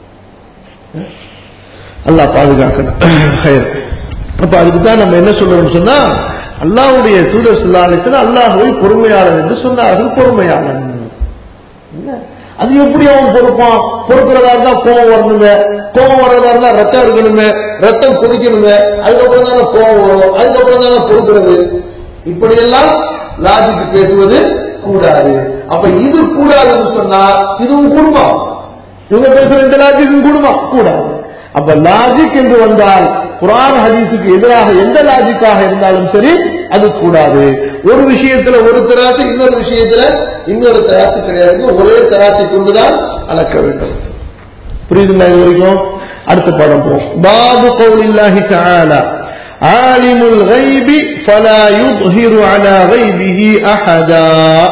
அல்லாஹ் பாதுகாக்கணும் ஹைர். அப்ப அதுக்கு தான் நம்ம என்ன சொல்றோம்னு சொன்னா அல்லாஹ்வுடைய தூதர் சொல்லாலயத்தில் அல்லாஹுவை பொறுமையாளன் என்று சொன்னார்கள் பொறுமையாளன் என்ன? அது எப்படி அவன் பொறுப்பான் பொறுக்கிறதா இருந்தா கோபம் வரணுங்க கோபம் வர்றதா இருந்தா ரத்தம் இருக்கணுங்க ரத்தம் குடிக்கணுங்க அதுக்கப்புறம் தானே கோபம் வரும் அதுக்கப்புறம் தானே பொறுக்கிறது இப்படியெல்லாம் லாஜிக்கு பேசுவது கூடாது அப்ப இது கூடாதுன்னு சொன்னா இதுவும் கூடுமா இவங்க பேசுற இந்த லாஜிக்கும் கூடுமா கூடாது அப்ப லாஜிக் என்று வந்தால் குரான் ஹதீஸுக்கு எதிராக எந்த லாஜிக்காக இருந்தாலும் சரி அது கூடாது ஒரு விஷயத்துல ஒரு தராசு இன்னொரு விஷயத்துல இன்னொரு தராசு கிடையாது ஒரே தராசை கொண்டுதான் அளக்க வேண்டும் புரியுதுங்களா இது வரைக்கும் அடுத்த பாடம் போம் பாபு கௌலில்லாஹி தஆலா عالم الغيب فلا يظهر على غيبه أحدا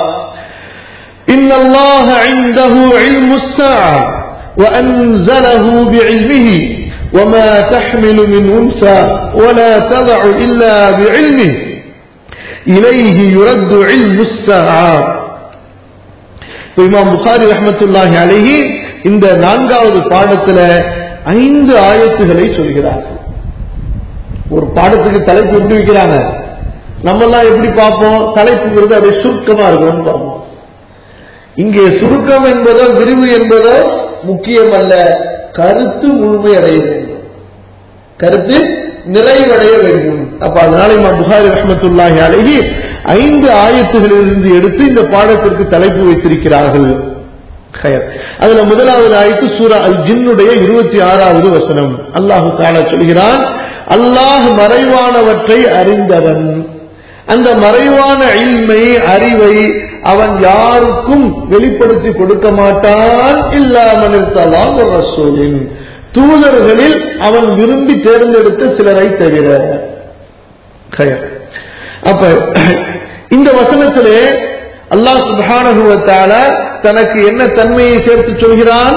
إن الله عنده علم الساعة وأنزله بعلمه وما تحمل من أنثى ولا تضع إلا بعلمه إليه يرد علم الساعة இமாம் புகாரி ரஹமத்துல்லாஹி அலைஹி இந்த நான்காவது பாடத்துல ஐந்து ஆயத்துகளை சொல்கிறார்கள் ஒரு பாடத்துக்கு தலைப்பு எப்படி வைக்கிறாங்க நம்ம எல்லாம் எப்படி பார்ப்போம் தலைப்புங்கிறது அப்படியே சுருக்கமா இருக்கணும்னு பார்ப்போம் இங்கே சுருக்கம் என்பதோ விரிவு என்பதோ முக்கியம் அல்ல கருத்து முழுமை அடைய வேண்டும் கருத்து நிறைவடைய வேண்டும் அப்ப அதனால இமாம் புகாரி ரஹமத்துல்லாஹி அழகி ஐந்து ஆயத்துகளிலிருந்து எடுத்து இந்த பாடத்திற்கு தலைப்பு வைத்திருக்கிறார்கள் ஹயர். அதுல முதலாவது ஆயத்து சூரா அல் ஜின்னுடைய இருபத்தி ஆறாவது வசனம் அல்லாஹு தாலா சொல்கிறான் அல்லாஹ் மறைவானவற்றை அறிந்தவன் அந்த மறைவான இல்மை அறிவை அவன் யாருக்கும் வெளிப்படுத்தி கொடுக்க மாட்டான் இல்லாமல் இருத்தலாம் ஒரு ரசூலின் தூதர்களில் அவன் விரும்பி தேர்ந்தெடுத்த சிலரை தவிர கயர். அப்ப இந்த வசனத்திலே அல்லாஹ் சுப்ஹானஹு வ தஆலா தனக்கு என்ன தன்மையை சேர்த்து சொல்கிறான்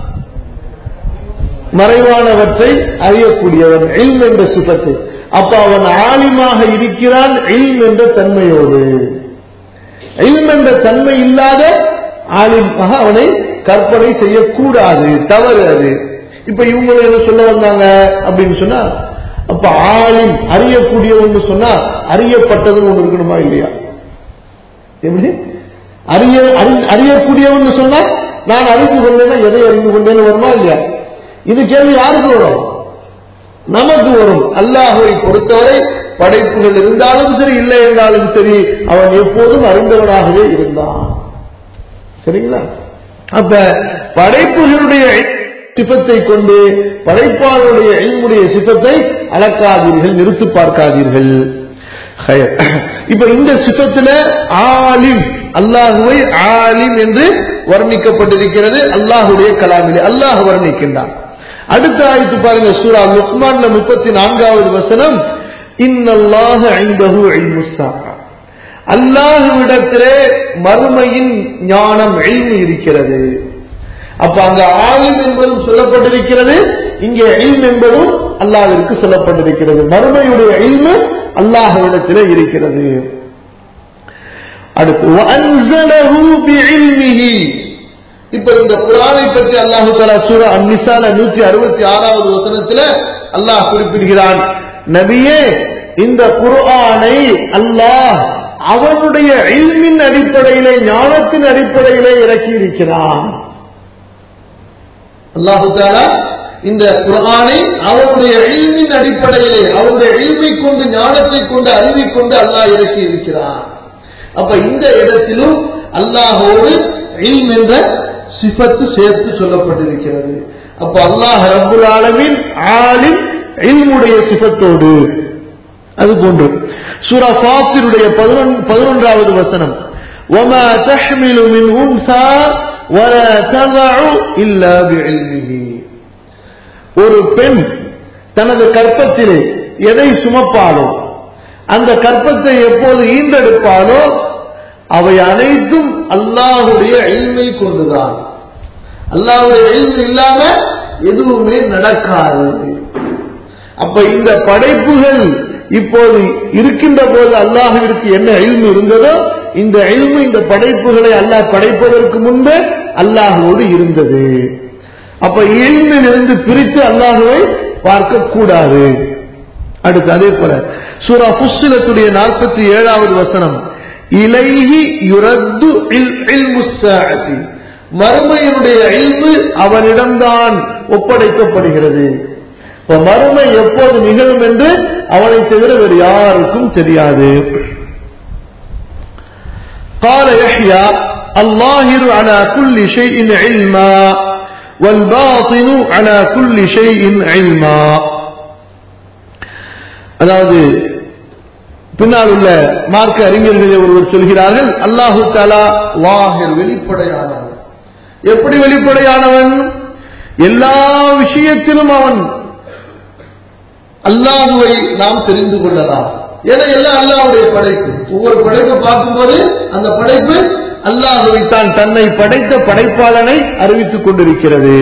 மறைவானவற்றை அறியக்கூடியவன் இல்ம் என்ற சிபத்தை அப்ப அவன் ஆலிமாக இருக்கிறான் இல்ம் என்ற தன்மையோடு இல்ம் என்ற தன்மை இல்லாத ஆலிமாக அவனை கற்பனை செய்யக்கூடாது தவறு அது இப்ப இவங்க என்ன சொல்ல வந்தாங்க அப்படின்னு சொன்னா அப்ப ஆலிம் அறியக்கூடியவன்னு சொன்னா அறியப்பட்டதுன்னு ஒண்ணு இருக்கணுமா இல்லையா எப்படி அறிய அறி- அறியக்கூடியவன்னு சொன்னா நான் அறிந்து கொண்டேன்னா எதை அறிந்து கொண்டேன்னு வருமா இல்லையா இது கேள்வி யாருக்கு வரும் நமக்கு வரும் அல்லாஹுவை பொறுத்தவரை படைப்புகள் இருந்தாலும் சரி இல்லை என்றாலும் சரி அவன் எப்போதும் அறிந்தவனாகவே இருந்தான் சரிங்களா அப்ப படைப்புகளுடைய சிபத்தை கொண்டு படைப்பாளருடைய இல்முடைய சிபத்தை அளக்காதீர்கள் நிறுத்து பார்க்காதீர்கள் ஹயர். இப்ப இந்த சிபத்துல ஆலிம் அல்லாஹுவை ஆலிம் என்று வர்ணிக்கப்பட்டிருக்கிறது அல்லாஹுடைய கலாமிலே அல்லாஹ் வர்ணிக்கின்றான் அடுத்த ஆயத்து பாருங்க சூரா லுக்மான்ல முப்பத்தி நான்காவது வசனம் இன்னல்லாஹ ஐந்தஹு இல்முஸ்ஸா அல்லாஹுவிடத்திலே மறுமையின் ஞானம் எல்மு இருக்கிறது அப்ப அங்க ஆலிம் என்பதும் சொல்லப்பட்டிருக்கிறது இங்கே இல்ம் என்பதும் அல்லாஹ்விற்கு சொல்லப்பட்டிருக்கிறது மறுமையுடைய இல்மு அல்லாஹ்விடத்திலே இருக்கிறது அடுத்து وَأَنزَلَهُ بِعِلْمِهِ இப்ப இந்த குரானை பற்றி அல்லாஹு தலா சூரா அந்நிசால நூத்தி அறுபத்தி ஆறாவது வசனத்துல அல்லாஹ் குறிப்பிடுகிறான் நபியே இந்த குர்ஆனை அல்லாஹ் அவனுடைய இல்மின் அடிப்படையிலே ஞானத்தின் அடிப்படையிலே இறக்கி இருக்கிறான் அல்லாஹு தாலா இந்த குரானை அவருடைய இல்மின் அடிப்படையிலே அவருடைய இல்மை கொண்டு ஞானத்தை கொண்டு அறிவை கொண்டு அல்லாஹ் இறக்கி இருக்கிறான் அப்ப இந்த இடத்திலும் அல்லாஹோடு இல்ம் என்ற சிபத்து சேர்த்து சொல்லப்பட்டிருக்கிறது அப்ப அல்லாஹ் ரப்புல் ஆலமின் ஆலிம் இல்முடைய சிபத்தோடு அது போன்று சூரா ஃபாத்திருடைய பதினொன்றாவது வசனம் وما تحمل من أنثى ولا تضع إلا بعلمه ஒரு பெண் தனது கற்பத்திலே எதை சுமப்பாலோ அந்த கற்பத்தை எப்போது ஈண்டெடுப்பாலோ அவை அனைத்தும் அல்லாஹுடைய எளிமை கொண்டுதான் அல்லாஹுடைய எளிமை இல்லாம எதுவுமே நடக்காது அப்ப இந்த படைப்புகள் இப்போது இருக்கின்ற போது அல்லாஹுவிற்கு என்ன எளிமை இருந்ததோ இந்த எளிமை இந்த படைப்புகளை அல்லாஹ் படைப்பதற்கு முன்பே அல்லாஹோடு இருந்தது அப்ப எளிமையில் இருந்து பிரித்து அல்லாஹுவை பார்க்க கூடாது அடுத்து அதே போல சூரா புஸ்திலத்துடைய நாற்பத்தி ஏழாவது வசனம் இலைஹி யுரத்து இல்முஸ்ஸாஅத்தி மறுமையினுடைய இல்மு அவனிடம்தான் ஒப்படைக்கப்படுகிறது இப்ப மறுமை எப்போது நிகழும் என்று அவனை தவிர வேறு யாருக்கும் தெரியாது قال يحيى الظاهر على كل شيء علما والباطن على كل شيء علما அதாவது பின்னால் உள்ள மார்க்க அறிஞர்களை ஒருவர் சொல்கிறார்கள் அல்லாஹு தாலா வாஹிர் வெளிப்படையானவன் எப்படி வெளிப்படையானவன் எல்லா விஷயத்திலும் அவன் அல்லாஹுவை நாம் தெரிந்து கொள்ளலாம் ஏன்னா எல்லாம் அல்லாஹுடைய படைப்பு ஒவ்வொரு படைப்பை பார்க்கும்போது அந்த படைப்பு அல்லாஹுவை தான் தன்னை படைத்த படைப்பாளனை அறிவித்துக் கொண்டிருக்கிறது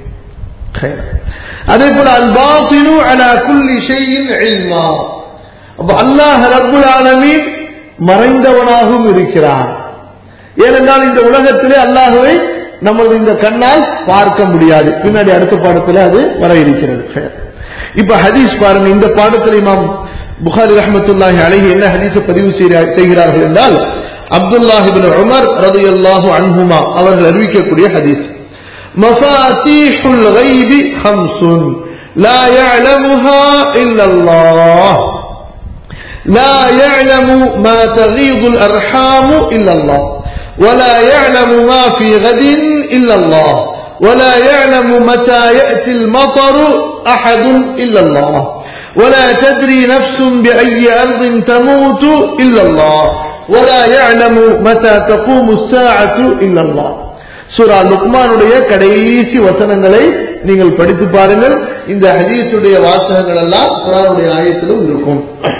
அதே போல அல்பாசினு அலா குல்லி ஷையின் இல்மா அப்ப அல்லாஹ் ரப்புல் ஆலமீன் மறைந்தவனாகவும் இருக்கிறான் ஏனென்றால் இந்த உலகத்திலே அல்லாஹுவை நமது இந்த கண்ணால் பார்க்க முடியாது பின்னாடி அடுத்த பாடத்தில் அது வர இருக்கிறது இப்ப ஹதீஸ் பாருங்க இந்த பாடத்தில் இமாம் புகாரி ரஹமத்துல்லாஹி அழகி என்ன ஹதீஸை பதிவு செய்கிறார்கள் என்றால் அப்துல்லாஹிபின் உமர் ரதியல்லாஹு அன்ஹுமா அவர்கள் அறிவிக்கக்கூடிய ஹதீஸ் مفاتيح الغيب خمس لا يعلمها إلا الله لا يعلم ما تغيض الأرحام إلا الله ولا يعلم ما في غد إلا الله ولا يعلم متى يأتي المطر أحد إلا الله ولا تدري نفس بأي أرض تموت إلا الله ولا يعلم متى تقوم الساعة إلا الله சூரா லுக்மானுடைய கடைசி வசனங்களை நீங்கள் படித்து பாருங்கள் இந்த ஹதீஸுடைய வாசகங்கள் எல்லாம் குரானுடைய ஆயத்திலும் இருக்கும்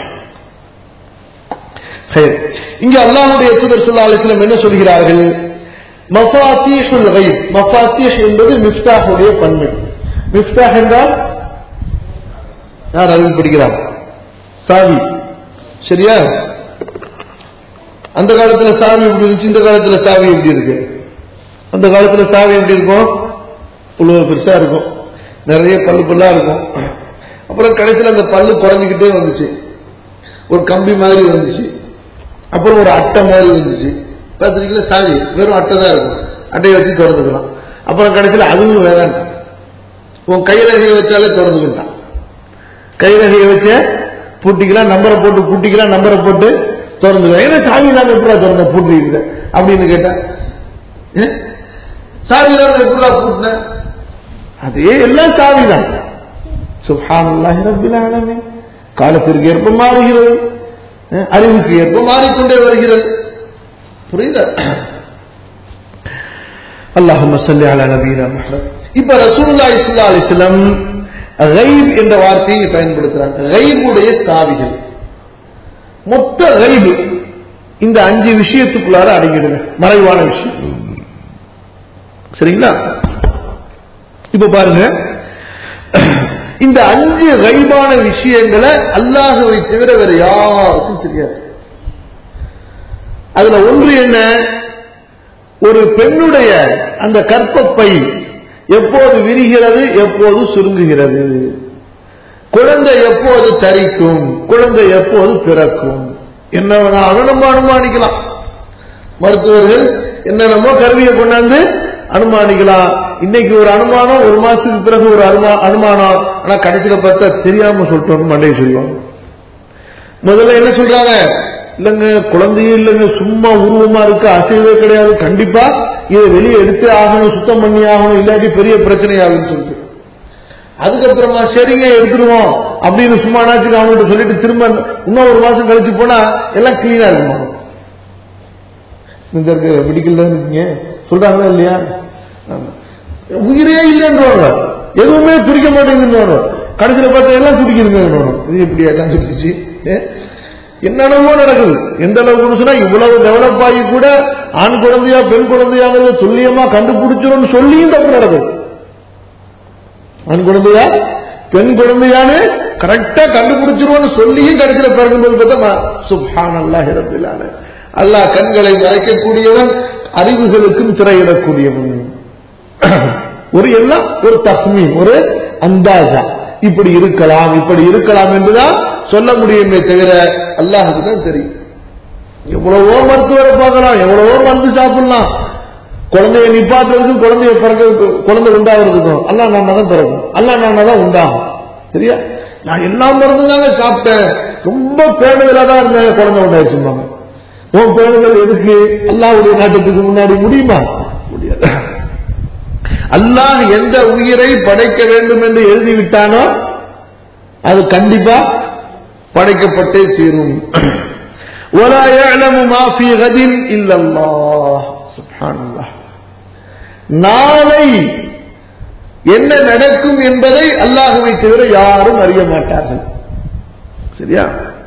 இங்க அல்லாஹுடைய தூதர் சொல்லா அலிஸ்லம் என்ன சொல்கிறார்கள் மஃபாத்தீஹுல் கைப் மஃபாத்தீஹ் என்பது மிஃப்தாஹுடைய பன்மை மிஃப்தாஹ் என்றால் யார் அறிவு படிக்கிறார் சாவி சரியா அந்த காலத்துல சாவி எப்படி இருந்துச்சு இந்த காலத்துல சாவி எப்படி இருக்கு அந்த காலத்துல சாவி எப்படி இருக்கும் புழுவ பெருசா இருக்கும் நிறைய பல்லு பல்லா இருக்கும் அப்புறம் கடைசியில் அந்த பல்லு குறைஞ்சிக்கிட்டே வந்துச்சு ஒரு கம்பி மாதிரி வந்துச்சு அப்புறம் ஒரு அட்டை மாதிரி வந்துச்சு பார்த்துருக்கீங்களா சாவி வெறும் அட்டை தான் இருக்கும் அட்டையை வச்சு திறந்துக்கலாம் அப்புறம் கடைசியில் அதுவும் வேறான் உன் கைரகையை வச்சாலே திறந்துக்கிட்டான் கைரகையை வச்சு பூட்டிக்கலாம் நம்பரை போட்டு பூட்டிக்கலாம் நம்பரை போட்டு திறந்துக்கலாம் ஏன்னா சாவி இல்லாம எப்படா திறந்த பூட்டிருக்கு அப்படின்னு கேட்டேன் சாவி இல்லாம எப்படா பூட்டின அதே எல்லாம் சாவி தான் சுப்ஹானல்லாஹி ரப்பில் ஆலமீன் காலத்திற்கு ஏற்ப மாறுகிறது அறிவுக்கு ஏற்ப மாறிக்கொண்டே வருகிறது புரியுதா அல்லாஹும்ம ஸல்லி அலா நபியினா முஹம்மத் இப்ப ரசூலுல்லாஹி ஸல்லல்லாஹு அலைஹி வஸல்லம் கைப் என்ற வார்த்தையை பயன்படுத்துறாங்க கைபுடைய சாவிகள் மொத்த கைபு இந்த அஞ்சு விஷயத்துக்குள்ளார அடங்கிடுங்க மறைவான விஷயம் சரிங்களா இப்ப பாருங்க இந்த அஞ்சு கைபான விஷயங்களை அல்லாஹுவை தவிர வேற யாருக்கும் தெரியாது அதுல ஒன்று என்ன ஒரு பெண்ணுடைய அந்த கற்பப்பை எப்போது விரிகிறது எப்போது சுருங்குகிறது குழந்தை எப்போது தரிக்கும் குழந்தை எப்போது பிறக்கும் என்ன வேணா அதை நம்ம அனுமானிக்கலாம் மருத்துவர்கள் என்னென்னமோ கருவியை கொண்டாந்து அனுமானிக்கலாம் இன்னைக்கு ஒரு அனுமானம் ஒரு மாசத்துக்கு பிறகு ஒரு அனுமா அனுமானம் ஆனா கடைசியில பார்த்தா தெரியாம சொல்லிட்டோம்னு மண்டையை சொல்லுவாங்க முதல்ல என்ன சொல்றாங்க இல்லைங்க குழந்தையே இல்லைங்க சும்மா உருவமா இருக்கு அசைவே கிடையாது கண்டிப்பா இதை வெளியே எடுத்து ஆகணும் சுத்தம் பண்ணி ஆகணும் இல்லாட்டி பெரிய பிரச்சனை ஆகும்னு சொல்லிட்டு அதுக்கப்புறமா சரிங்க எடுத்துருவோம் அப்படின்னு சும்மா நாச்சுக்கு அவங்கள்ட்ட சொல்லிட்டு திரும்ப இன்னும் ஒரு மாசம் கழிச்சு போனா எல்லாம் கிளீனா இருக்குமா இந்த இருக்கு மெடிக்கல் தான் இருக்கீங்க சொல்றாங்களா இல்லையா ஆமா. உயிரே இல்லைன்றாங்க எதுவுமே துடிக்க மாட்டேங்குதுன்னு கடைசியில பார்த்தா எல்லாம் துடிக்குதுங்க இது இப்படி எல்லாம் துடிச்சு ஏ? என்னென்னமோ நடக்குது எந்த அளவுக்கு சொன்னா இவ்வளவு டெவலப் ஆகி கூட ஆண் குழந்தையா பெண் குழந்தையாங்கிறத துல்லியமா கண்டுபிடிச்சிரும்னு சொல்லியும் தப்பு நடக்குது ஆண் குழந்தையா பெண் குழந்தையான்னு கரெக்டா கண்டுபிடிச்சிருவோம்னு சொல்லியும் கடைசியில பிறகும்போது பார்த்தா சுப்ஹான் அல்லாஹ் ரபிலான அல்லாஹ் கண்களை மறைக்கக்கூடியவன் அறிவுகளுக்கும் திரையிடக்கூடியவன் ஒரு எல்லாம் ஒரு தஸ்மீன் ஒரு அந்தாஜா இப்படி இருக்கலாம் இப்படி இருக்கலாம் என்றுதான் சொல்ல முடியுமே தவிர அல்லாஹுக்கு தான் தெரியும் எவ்வளவோ மருத்துவரை பார்க்கலாம் எவ்வளவோ மருந்து சாப்பிடலாம் குழந்தைய நிப்பாட்டுறதுக்கும் குழந்தைய பிறகு குழந்தை உண்டாகிறதுக்கும் அல்லா நான் தான் பிறக்கும் அல்லா நான் தான் உண்டாகும் சரியா நான் எல்லா மருந்து தாங்க சாப்பிட்டேன் ரொம்ப பேணுதலா தான் இருந்தேன் குழந்தை உண்டாயிருச்சுப்பாங்க உன் பேணுதல் எதுக்கு அல்லாவுடைய நாட்டத்துக்கு முன்னாடி முடியுமா முடியாது அல்லாஹ் எந்த உயிரை படைக்க வேண்டும் என்று எழுதிவிட்டானோ அது கண்டிப்பா படைக்கப்பட்டே தீரும் ولا يعلم ما في غد الا الله سبحان الله நாளை என்ன நடக்கும் என்பதை அல்லாஹுவை தவிர யாரும் அறிய மாட்டார்கள் சரியா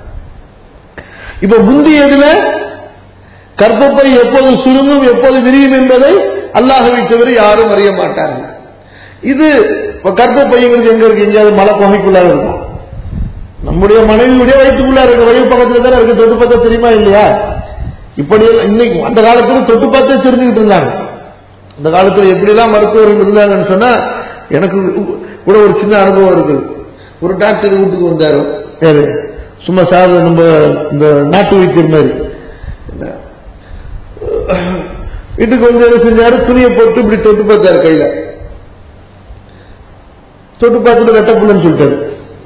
இப்ப முந்தியதுல கர்ப்பப்பை எப்போது சுருங்கும் எப்போது விரியும் என்பதை அல்லாஹுவை தவிர யாரும் அறிய மாட்டார்கள் இது இப்ப கர்ப்பப்பைங்கிறது எங்க இருக்கு எங்கேயாவது மலை குகைக்குள்ளாக இருக்கும் நம்முடைய மனைவியுடைய வயிற்றுக்குள்ள இருக்க வயிறு பக்கத்துல தானே இருக்கு தொட்டு பார்த்தா தெரியுமா இல்லையா இப்படி எல்லாம் இன்னைக்கு அந்த காலத்துல தொட்டு பார்த்தே தெரிஞ்சுக்கிட்டு இருந்தாங்க அந்த காலத்துல எப்படிலாம் மருத்துவர்கள் இருந்தாங்கன்னு சொன்னா எனக்கு கூட ஒரு சின்ன அனுபவம் இருக்குது ஒரு டாக்டர் வீட்டுக்கு வந்தாரு யாரு சும்மா சார் நம்ம இந்த நாட்டு வைத்தியர் மாதிரி என்ன, வீட்டுக்கு வந்து என்ன செஞ்சாரு துணியை போட்டு இப்படி தொட்டு பார்த்தாரு கையில தொட்டு பார்த்துட்டு வெட்டப்புள்ளன்னு சொல்லிட்டாரு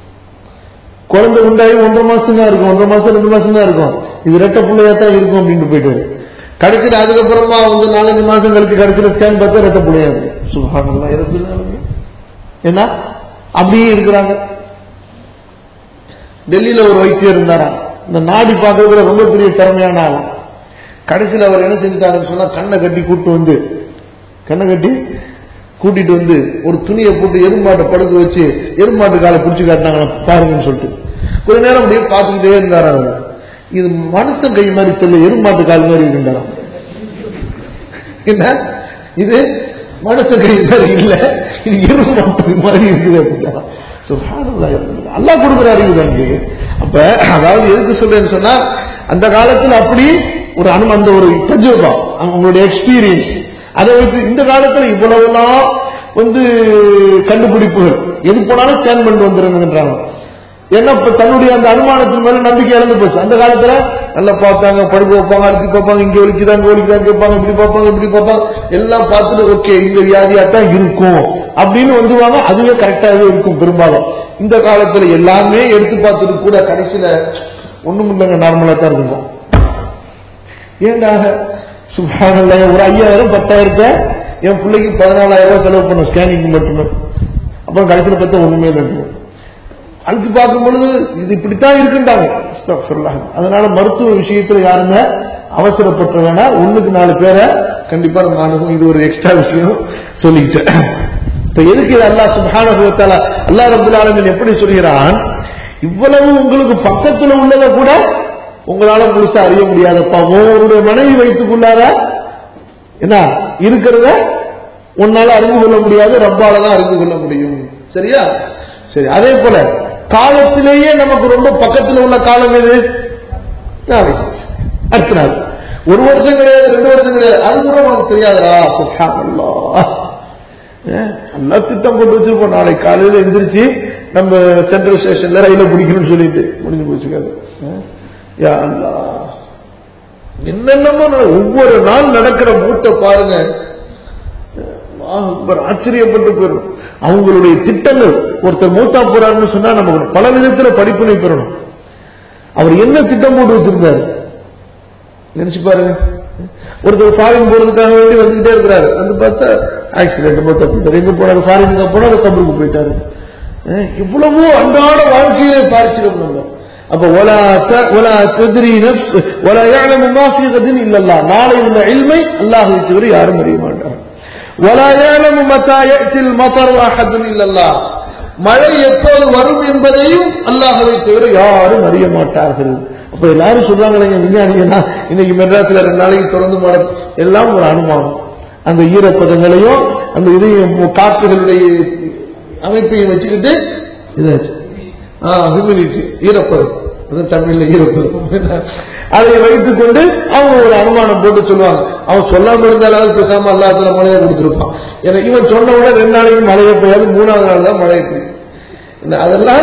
குழந்தை உண்டாகி ஒன்றரை மாசம் தான் இருக்கும் ஒன்றரை மாசம் ரெண்டு மாசம் தான் இருக்கும் இது ரெட்ட பிள்ளையா தான் இருக்கும் அப்படின்னு போயிட்டு கடைசியில் அதுக்கப்புறமா வந்து நாலஞ்சு மாசம் கழிச்சு கடைசியில் ஸ்கேன் பார்த்தா ரெட்ட பிள்ளையா இருக்கு சுகானல்லாம் இருக்கு ஏன்னா அப்படியே இருக்கிறாங்க டெல்லியில ஒரு வைத்தியர் இருந்தாராம் இந்த நாடி பார்க்கறதுல ரொம்ப பெரிய திறமையான ஆள் கடைசியில் அவர் என்ன செஞ்சுட்டாருன்னு சொன்னா கண்ணை கட்டி கூட்டு வந்து கண்ணை கட்டி கூட்டிட்டு வந்து ஒரு துணியை போட்டு எருமாட்டை படுக்க வச்சு எருமாட்டு காலை பிடிச்சி காட்டினாங்க பாருங்கன்னு சொல்லிட்டு கொஞ்ச நேரம் அப்படியே பார்த்துக்கிட்டே இருந்தாராம் அவர். இது மனுஷன் கை மாதிரி தெரியல எருமாட்டு கால் மாதிரி இருக்குன்றாராம் என்ன இது மனுஷன் கை மாதிரி இல்ல இது எருமாட்டு மாதிரி இருக்குது அப்படின்னா சுப்ஹானல்லாஹ். அல்லாஹ் கொடுக்குற அறிவு தான் இது. அப்ப அதாவது எதுக்கு சொல்றேன்னு சொன்னா அந்த காலத்துல அப்படி ஒரு அனு அந்த ஒரு தஜுபா அவங்களுடைய எக்ஸ்பீரியன்ஸ் அதை வச்சு இந்த காலத்துல இவ்வளவுலாம் வந்து கண்டுபிடிப்புகள் எது போனாலும் ஸ்கேன் பண்ணிட்டு வந்துருங்கன்றாங்க ஏன்னா இப்ப தன்னுடைய அந்த அனுமானத்தின் மேல நம்பிக்கை இழந்து போச்சு அந்த காலத்துல நல்லா பார்ப்பாங்க படுக்க வைப்பாங்க அழுத்தி பார்ப்பாங்க இங்க ஒலிக்குதா இங்க ஒலிக்குதா கேட்பாங்க இப்படி பார்ப்பாங்க இப்படி பார்ப்பாங்க எல்லாம் பார்த்துட்டு ஓகே இந்த வியாதியா தான் இருக்கும் அப்படின்னு வந்துவாங்க அதுவே கரெக்டாகவே இருக்கும் பெரும்பாலும் இந்த காலத்துல எல்லாமே எடுத்து பார்த்துட்டு கூட கடைசியில ஒண்ணும் இல்லைங்க நார்மலா தான் இருக்கும் ஏண்டா சுபானல்ல ஒரு ஐயாயிரம் பத்தாயிரத்தை என் பிள்ளைக்கு பதினாலாயிரம் ரூபாய் செலவு பண்ணும் ஸ்கேனிங் மட்டுமே அப்புறம் கடைசியில் பார்த்தா ஒண்ணுமே இல்லை அழுத்து பார்க்கும் பொழுது இது இப்படித்தான் இருக்குன்றாங்க அஸ்தக்ஃபிருல்லாஹ். அதனால மருத்துவ விஷயத்துல யாருங்க அவசரப்பட்ட வேணா ஒண்ணுக்கு நாலு பேரை கண்டிப்பா நம்ம அணுகும் இது ஒரு எக்ஸ்ட்ரா விஷயம் சொல்லிக்கிட்டேன் இப்ப எதுக்கு இது அல்லாஹ் சுப்ஹானஹு வ தஆலா அல்லாஹ் ரப்பல் ஆலமீன் எப்படி சொல்கிறான் இவ்வளவு உங்களுக்கு பக்கத்துல உள்ளதை கூட உங்களால முழுசா அறிய முடியாதப்பா உங்களுடைய மனைவி வைத்துக்குள்ளார என்ன இருக்கிறத உன்னால அறிந்து கொள்ள முடியாது ரப்பால தான் அறிந்து கொள்ள முடியும் சரியா சரி அதே போல காலத்திலேயே நமக்கு ரொம்ப பக்கத்துல உள்ள காலம் எது நாளைக்கு அடுத்த நாள் ஒரு வருஷம் கிடையாது ரெண்டு வருஷம் கிடையாது அது கூட நமக்கு தெரியாதா சுப்ஹானல்லாஹ். ஏன், நல்லா திட்டம் போட்டு வச்சிருப்போம் நாளைக்கு காலையில எந்திரிச்சு நம்ம சென்ட்ரல் ஸ்டேஷன்ல ரயில பிடிக்கணும்னு சொல்லிட்டு முடிஞ்சு போச்சுக்காது யா அல்லாஹ் என்னென்னமோ நட- ஒவ்வொரு நாள் நடக்கிற மூட்டை பாருங்க அல்லாஹ் அக்பர், ஆச்சரியப்பட்டு போயிடும் அவங்களுடைய திட்டங்கள் ஒருத்தர் மூத்தா போறாருன்னு சொன்னா நம்ம பல விதத்துல படிப்பினை பெறணும் அவர் என்ன திட்டம் போட்டு வச்சிருந்தாரு நினைச்சு பாருங்க ஒருத்தர் ஃபாரின் போறதுக்காக வேண்டி வந்துகிட்டே இருக்கிறாரு வந்து பார்த்தா ஆக்சிடென்ட் மொத்தம் எங்க போனாரு ஃபாரினுக்கு போனாரு கபருக்கு போயிட்டாரு அஹ் இவ்வளவோ அன்றாட வாழ்க்கையிலே பார்க்கிறோம் நம்ம அப்ப ஒலா த- ஒலா தத்ரி நஃப்ஸ் ஒலா يعلم ما في غد الا الله நாளை உள்ள இல்மை அல்லாஹ்வை தவிர யாரும் அறிய மாட்டார் ولا يعلم متى ياتي المطر احد الا الله மழை எப்போது வரும் என்பதையும் அல்லாஹ்வை தவிர யாரும் அறிய மாட்டார்கள் அப்ப எல்லாரும் சொல்றாங்களே விஞ்ஞானிகளா இன்னைக்கு மெட்ராஸ்ல ரெண்டு நாளைக்கு தொடர்ந்து மழை எல்லாம் ஒரு அனுமானம் அந்த ஈரப்பதங்களையும் அந்த இதையும் காற்றுகளுடைய அமைப்பையும் வச்சுக்கிட்டு இதாச்சு ஆ ஹியூமினிட்டி ஈரப்பதம் அது தமிழ்ல ஈரப்பதம் அதை வைத்துக் கொண்டு அவங்க ஒரு அனுமானம் போட்டு சொல்லுவாங்க அவன் சொல்லாம இருந்தாலும் பேசாம அல்லாத்துல மழையை கொடுத்துருப்பான் ஏன்னா இவன் சொன்ன உடனே ரெண்டு நாளைக்கு மழையை பெய்யாது மூணாவது நாள் தான் மழை பெய்யும் இந்த அதெல்லாம்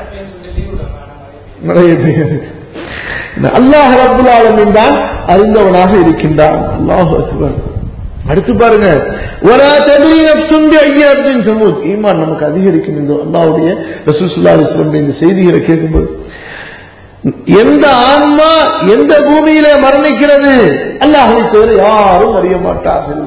மழையை பெய்யாது இந்த அல்லாஹ் ரப்புல் ஆலமீன் தான் அறிந்தவனாக இருக்கின்றான் அல்லாஹ் அக்பர் அடுத்து பாருங்க ஒரு ததிரி நப்சும் ஐயாத்தின் சமூத் ஈமான் நமக்கு அதிகரிக்கும் இந்த அல்லாவுடைய ரசூசுல்லா அலிஸ்லமுடைய இந்த செய்திகளை கேட்கும்போது எந்த ஆன்மா எந்த பூமியிலே மரணிக்கிறது அல்லாஹை தவிர யாரும் அறிய மாட்டார்கள்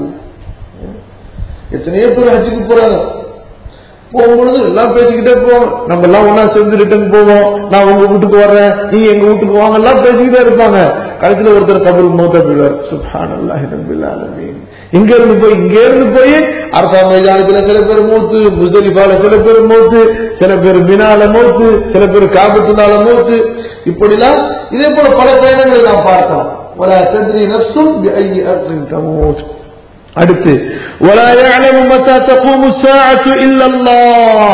எத்தனையோ பேர் ஹஜ்ஜுக்கு போறாங்க போகும்பொழுது எல்லாம் பேசிக்கிட்டே போவோம் நம்ம எல்லாம் ஒன்னா சேர்ந்து ரிட்டர்ன் போவோம் நான் உங்க வீட்டுக்கு வர்றேன் நீங்க எங்க வீட்டுக்கு வாங்க எல்லாம் பேசிக்கிட்டே இருப்பாங்க கடைசியில ஒருத்தர் கபூர் மௌத்தா போயிடுவார் சுப்ஹான் அல்லாஹ் இங்க இருந்து போய் இங்க இருந்து போய் அரசா மைதானத்துல சில பேர் மூத்து முஸ்தலிஃபால சில பேர் மூத்து சில பேர் மினால மூத்து சில பேர் காபத்துனால மூத்து இப்படிலாம் இதே போல பல பயணங்களை நாம் பார்த்தோம் ولا تدري نفس بأي أرض تموت அடுத்து ولا يعلم متى تقوم الساعة إلا الله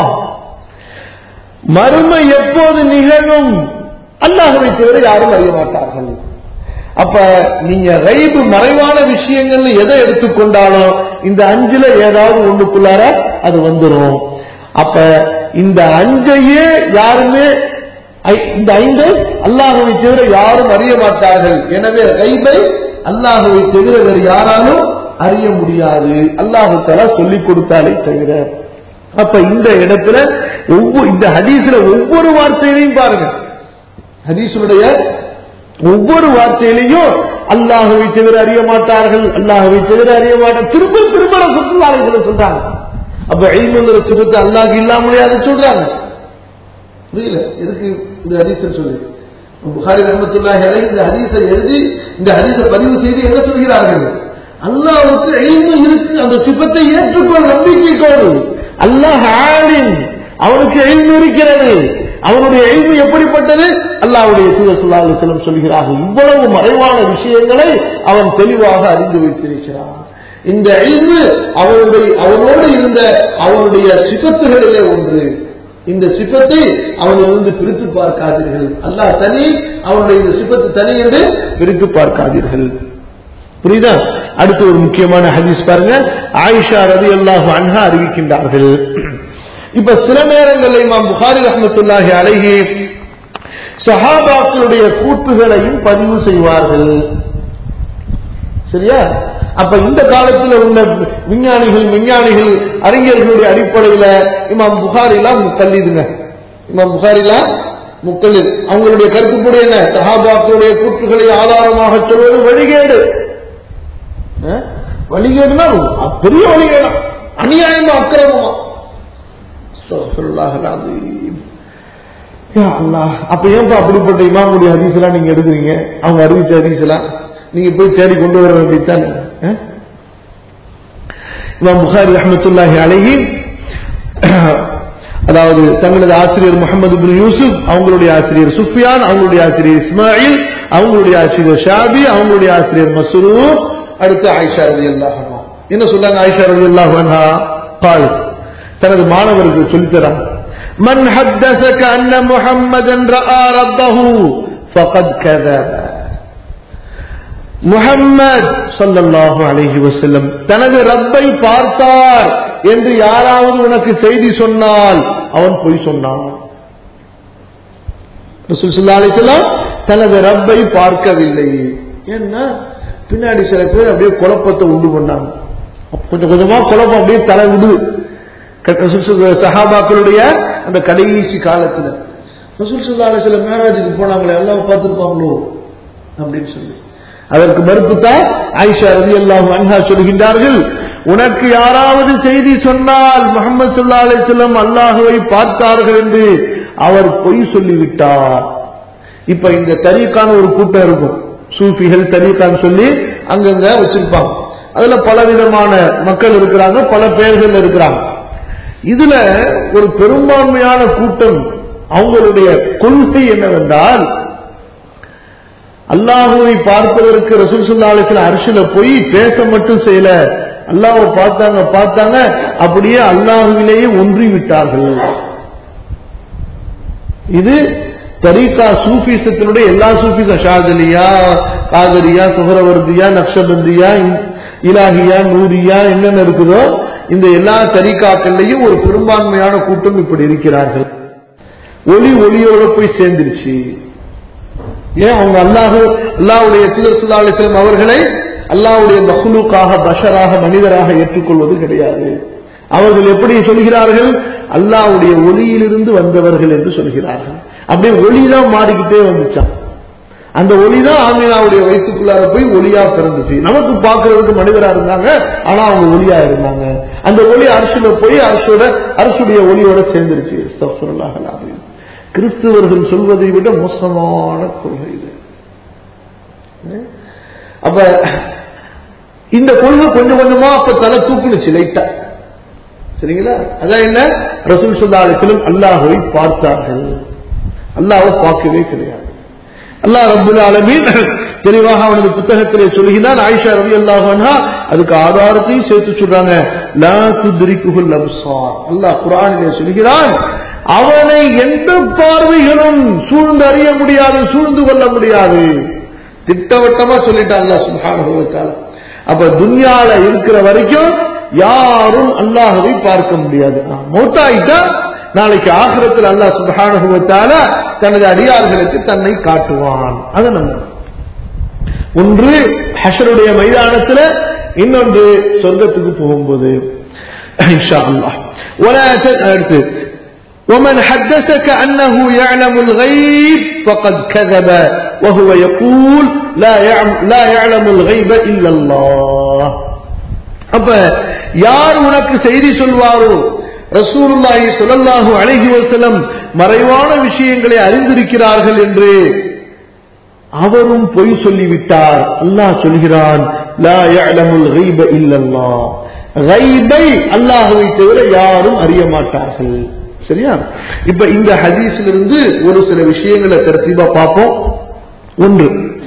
மறுமை எப்போது நிகழும் அல்லாஹ்வை தவிர யாரும் அறிய மாட்டார்கள் அப்ப நீங்க ரைபு மறைவான விஷயங்கள்னு எதை எடுத்துக்கொண்டாலும் இந்த அஞ்சுல ஏதாவது ஒண்ணுக்குள்ளார அது வந்துரும் அப்ப இந்த அஞ்சையே யாருமே ஐ- இந்த ஐந்து அல்லாஹுவை தவிர யாரும் அறிய மாட்டார்கள் எனவே ரைபை அல்லாஹுவை தவிர வேறு யாராலும் அறிய முடியாது அல்லாஹு தலா சொல்லிக் கொடுத்தாலே தவிர அப்ப இந்த இடத்துல ஒவ்வொரு இந்த ஹதீஸ்ல ஒவ்வொரு வார்த்தையிலையும் பாருங்க ஹதீஸுடைய ஒவ்வொரு வார்த்தையிலையும் அல்லாஹுவை தவிர அறிய மாட்டார்கள் அல்லாஹுவை தவிர அறிய மாட்டார் திரும்ப திரும்ப சுற்றுலாளர்களை சொல்றாங்க அப்ப ஐநூறு சுகத்தை அல்லாஹ் இல்லாமலே அதை சொல்றாங்க புரியல எதுக்கு இந்த ஹதீஸை சொல்லி புகாரி ரஹமத்துல்லாஹி அலைஹி இந்த ஹதீஸை எழுதி இந்த ஹதீஸை பதிவு செய்து என்ன சொல்கிறார்கள் அல்லாஹ்வுக்கு இல்மு இருக்கு அந்த சிப்பத்தை ஏற்றுக்கொள் நம்பிக்கை கொள் அல்லாஹ் ஆலிம் அவனுக்கு இல்மு இருக்கிறது அவனுடைய இல்மு எப்படிப்பட்டது அல்லாஹ்வுடைய தூதர் ஸல்லல்லாஹு அலைஹி வஸல்லம் சொல்கிறார்கள் இவ்வளவு மறைவான விஷயங்களை அவன் தெளிவாக அறிந்து வைத்திருக்கிறான் இந்த இல்மு அவனுடைய அவனோடு இருந்த அவனுடைய சிபத்துகளிலே ஒன்று இந்த சிப்பத்தை அவனிலிருந்து பிரித்து பார்க்காதீர்கள் அல்லாஹ் தனி அவனுடைய இந்த சிப்பத்து தனி என்று பிரித்து பார்க்காதீர்கள் புரியுதா அடுத்து ஒரு முக்கியமான ஹதீஸ் பாருங்க ஆயிஷா ரதி அல்லாஹு அன்ஹா அறிவிக்கின்றார்கள் இப்ப சில நேரங்களில் இமாம் புகாரி ரஹ்மத்துல்லாஹி அலைஹி சஹாபாக்களுடைய கூற்றுகளையும் பதிவு செய்வார்கள் சரியா அப்ப இந்த காலத்துல உள்ள விஞ்ஞானிகள் விஞ்ஞானிகள் அறிஞர்களுடைய அடிப்படையில இமாம் புகாரிலாம் முக்கல்லிதுங்க இமாம் புகாரிலாம் முக்கல்லிது அவங்களுடைய கருத்துப்படி என்ன சஹாபாக்களுடைய கூற்றுகளை ஆதாரமாக சொல்வது வழிகேடு அஹ்? வழிகேடுனா அது பெரிய வழிகேடு அநியாயமா அக்கிரமமா அஸ்தக்ஃபிருல்லாஹ் அல்-அஸீம். யா அல்லாஹ். அப்ப ஏன்பா அப்படிப்பட்ட இமாமுடைய ஹதீஸ்லாம் நீங்க எடுக்கிறீங்க அவங்க அறிவிச்ச ஹதீஸ்லாம் நீங்க போய் தேடி கொண்டு வர வேண்டியதுதானே அஹ்? இமாம் புகாரி ரஹ்மத்துல்லாஹி அலைஹி அதாவது தங்களது ஆசிரியர் முகமது பின் யூசுப் அவங்களுடைய ஆசிரியர் சுஃபியான் அவங்களுடைய ஆசிரியர் இஸ்மாயில் அவங்களுடைய ஆசிரியர் ஷாபி அவங்களுடைய ஆசிரியர் மஸ்ரூர் அடுத்து ஆயிஷா ரதி அல்லாஹ் என்ன சொல்றாங்க ஆயிஷா ரதி அல்லாஹ் பால் தனது மாணவருக்கு சொல்லித்தரான் من حدثك أن محمدا رأى ربه فقد كذب முஹம்மத் ஸல்லல்லாஹு அலைஹி வஸல்லம் தனது ரப்பை பார்த்தார் என்று யாராவது உனக்கு செய்தி சொன்னால் அவன் பொய் சொன்னான் ரசூல் ஸல்லல்லாஹு அலைஹி வஸல்லம் தனது ரப்பை பார்க்கவில்லை ஏன்னா பின்னாடி சில பேர் அப்படியே குழப்பத்தை உண்டு பண்ணாங்க கொஞ்சம் கொஞ்சமா குழப்பம் அப்படியே தலை விடுது க- ரசூல் சல்லா- சஹாபாக்களுடைய அந்த கடைசி காலத்துல ரசூல் சல்லாஹ் சில மேராஜுக்கு போனாங்களே எல்லாம் பார்த்திருப்பாங்களோ அப்படின்னு சொல்லி அதற்கு மறுப்புத்தான் ஆயிஷா ரதி அல்லாஹ் அன்ஹா சொல்கின்றார்கள் உனக்கு யாராவது செய்தி சொன்னால் முகமது சல்லா அலிஸ்லம் அல்லாஹுவை பார்த்தார்கள் என்று அவர் பொய் சொல்லிவிட்டார் இப்ப இந்த தரீக்கான ஒரு கூட்டம் இருக்கும் சூஃபிகள் தரீக்கான்னு சொல்லி அங்கங்க வச்சிருப்பாங்க அதுல பலவிதமான மக்கள் இருக்கிறாங்க பல பெயர்கள் இருக்கிறாங்க இதுல ஒரு பெரும்பான்மையான கூட்டம் அவங்களுடைய கொள்கை என்னவென்றால் அல்லாஹுவை பார்ப்பதற்கு ரசூல் சுல்லாலத்தில் அரிசில போய் பேச மட்டும் செய்யல அல்லாஹ்வை பார்த்தாங்க பார்த்தாங்க அப்படியே அல்லாஹுவிலேயே ஒன்றி விட்டார்கள் இது தரீகா சூஃபிசத்தினுடைய எல்லா சூஃபிசம் ஷாதலியா காதரியா சுகரவர்தியா நக்ஷபந்தியா இலாஹியா நூரியா என்னென்ன இருக்குதோ இந்த எல்லா தரிகாக்கள்லையும் ஒரு பெரும்பான்மையான கூட்டம் இப்படி இருக்கிறார்கள் ஒளி ஒளியோட போய் சேர்ந்துருச்சு ஏன் அவங்க அல்லாஹ் அல்லாஹ்வுடைய தூதர் ஸல்லல்லாஹு அலைஹி வஸல்லம் அவர்களை அல்லாஹ்வுடைய மஹ்லூக்காக பஷராக மனிதராக ஏற்றுக்கொள்வது கிடையாது அவர்கள் எப்படி சொல்கிறார்கள் அல்லாஹ்வுடைய ஒளியிலிருந்து வந்தவர்கள் என்று சொல்கிறார்கள் அப்படியே ஒளிதான் மாறிக்கிட்டே வந்துச்சான் அந்த ஒளி தான் ஆமீனாவுடைய வயிற்றுக்குள்ளார போய் ஒளியா பிறந்துச்சு நமக்கு பார்க்கறதுக்கு மனிதரா இருந்தாங்க ஆனா அவங்க ஒளியா இருந்தாங்க அந்த ஒளி அரசுல போய் அரசோட அரசுடைய ஒளியோட சேர்ந்துருச்சு அஸ்தக்ஃபிருல்லாஹ் அல்-அஸீம். கிறிஸ்துவர்கள் சொல்வதை விட மோசமான கொள்கை இது அப்ப இந்த கொள்கை கொஞ்சம் கொஞ்சமா அப்ப தலை தூக்குனுச்சு லைட்டா சரிங்களா அதான் என்ன ரசூல் சுல்லா அலிஸ்லம் அல்லாஹுவை பார்த்தார்கள் அல்லாஹ்வை பார்க்கவே கிடையாது அல்லாஹ் ரப்புல் ஆலமீன் தெளிவாக அவனது புத்தகத்திலே சொல்கிறான் ஆயிஷா ரவி அல்லாஹா அதுக்கு ஆதாரத்தையும் சேர்த்து சொல்றாங்க லா துத்ரிக்குல் அப்சார் அல்லாஹ் குர்ஆனிலே சொல்கிறான் அவனை எந்த பார்வைகளும் சூழ்ந்து அறிய முடியாது சூழ்ந்து கொள்ள முடியாது திட்டவட்டமா சொல்லிட்டான் அல்லாஹ் சுப்ஹானஹு வ தஆலா அப்ப துன்யால இருக்கிற வரைக்கும் யாரும் அல்லாஹ்வை பார்க்க முடியாது மௌத்தாயிட்டா நாளைக்கு ஆகிரத்தில் அல்லாஹ் சுப்ஹானஹு வ தஆலா தனது அடியார்களுக்கு தன்னை காட்டுவான் அதை நம்ம ஒன்று ஹஷருடைய மைதானத்துல இன்னொன்று சொர்க்கத்துக்கு போகும்போது இன்ஷா அல்லாஹ் ولا ت- அடுத்து ومن حدثك أنه يعلم الغيب فقد كذب وهو يقول لا يعلم, لا يعلم الغيب إلا الله அப்ப யார் உனக்கு செய்தி சொல்வாரோ ரசூலுல்லாஹி ஸல்லல்லாஹு அலைஹி வஸல்லம் மறைவான விஷயங்களை அறிந்திருக்கிறார்கள் என்று அவரும் பொய் சொல்லிவிட்டார் அல்லாஹ் சொல்கிறான் லா யஅலமுல் கைப இல்லல்லாஹ் கைபை அல்லாஹ்வை தவிர யாரும் அறிய மாட்டார்கள் சரியா இப்ப இந்த ஹதீஸ்ல இருந்து ஒரு சில விஷயங்களை தரத்தீபா பார்ப்போம் ஒன்று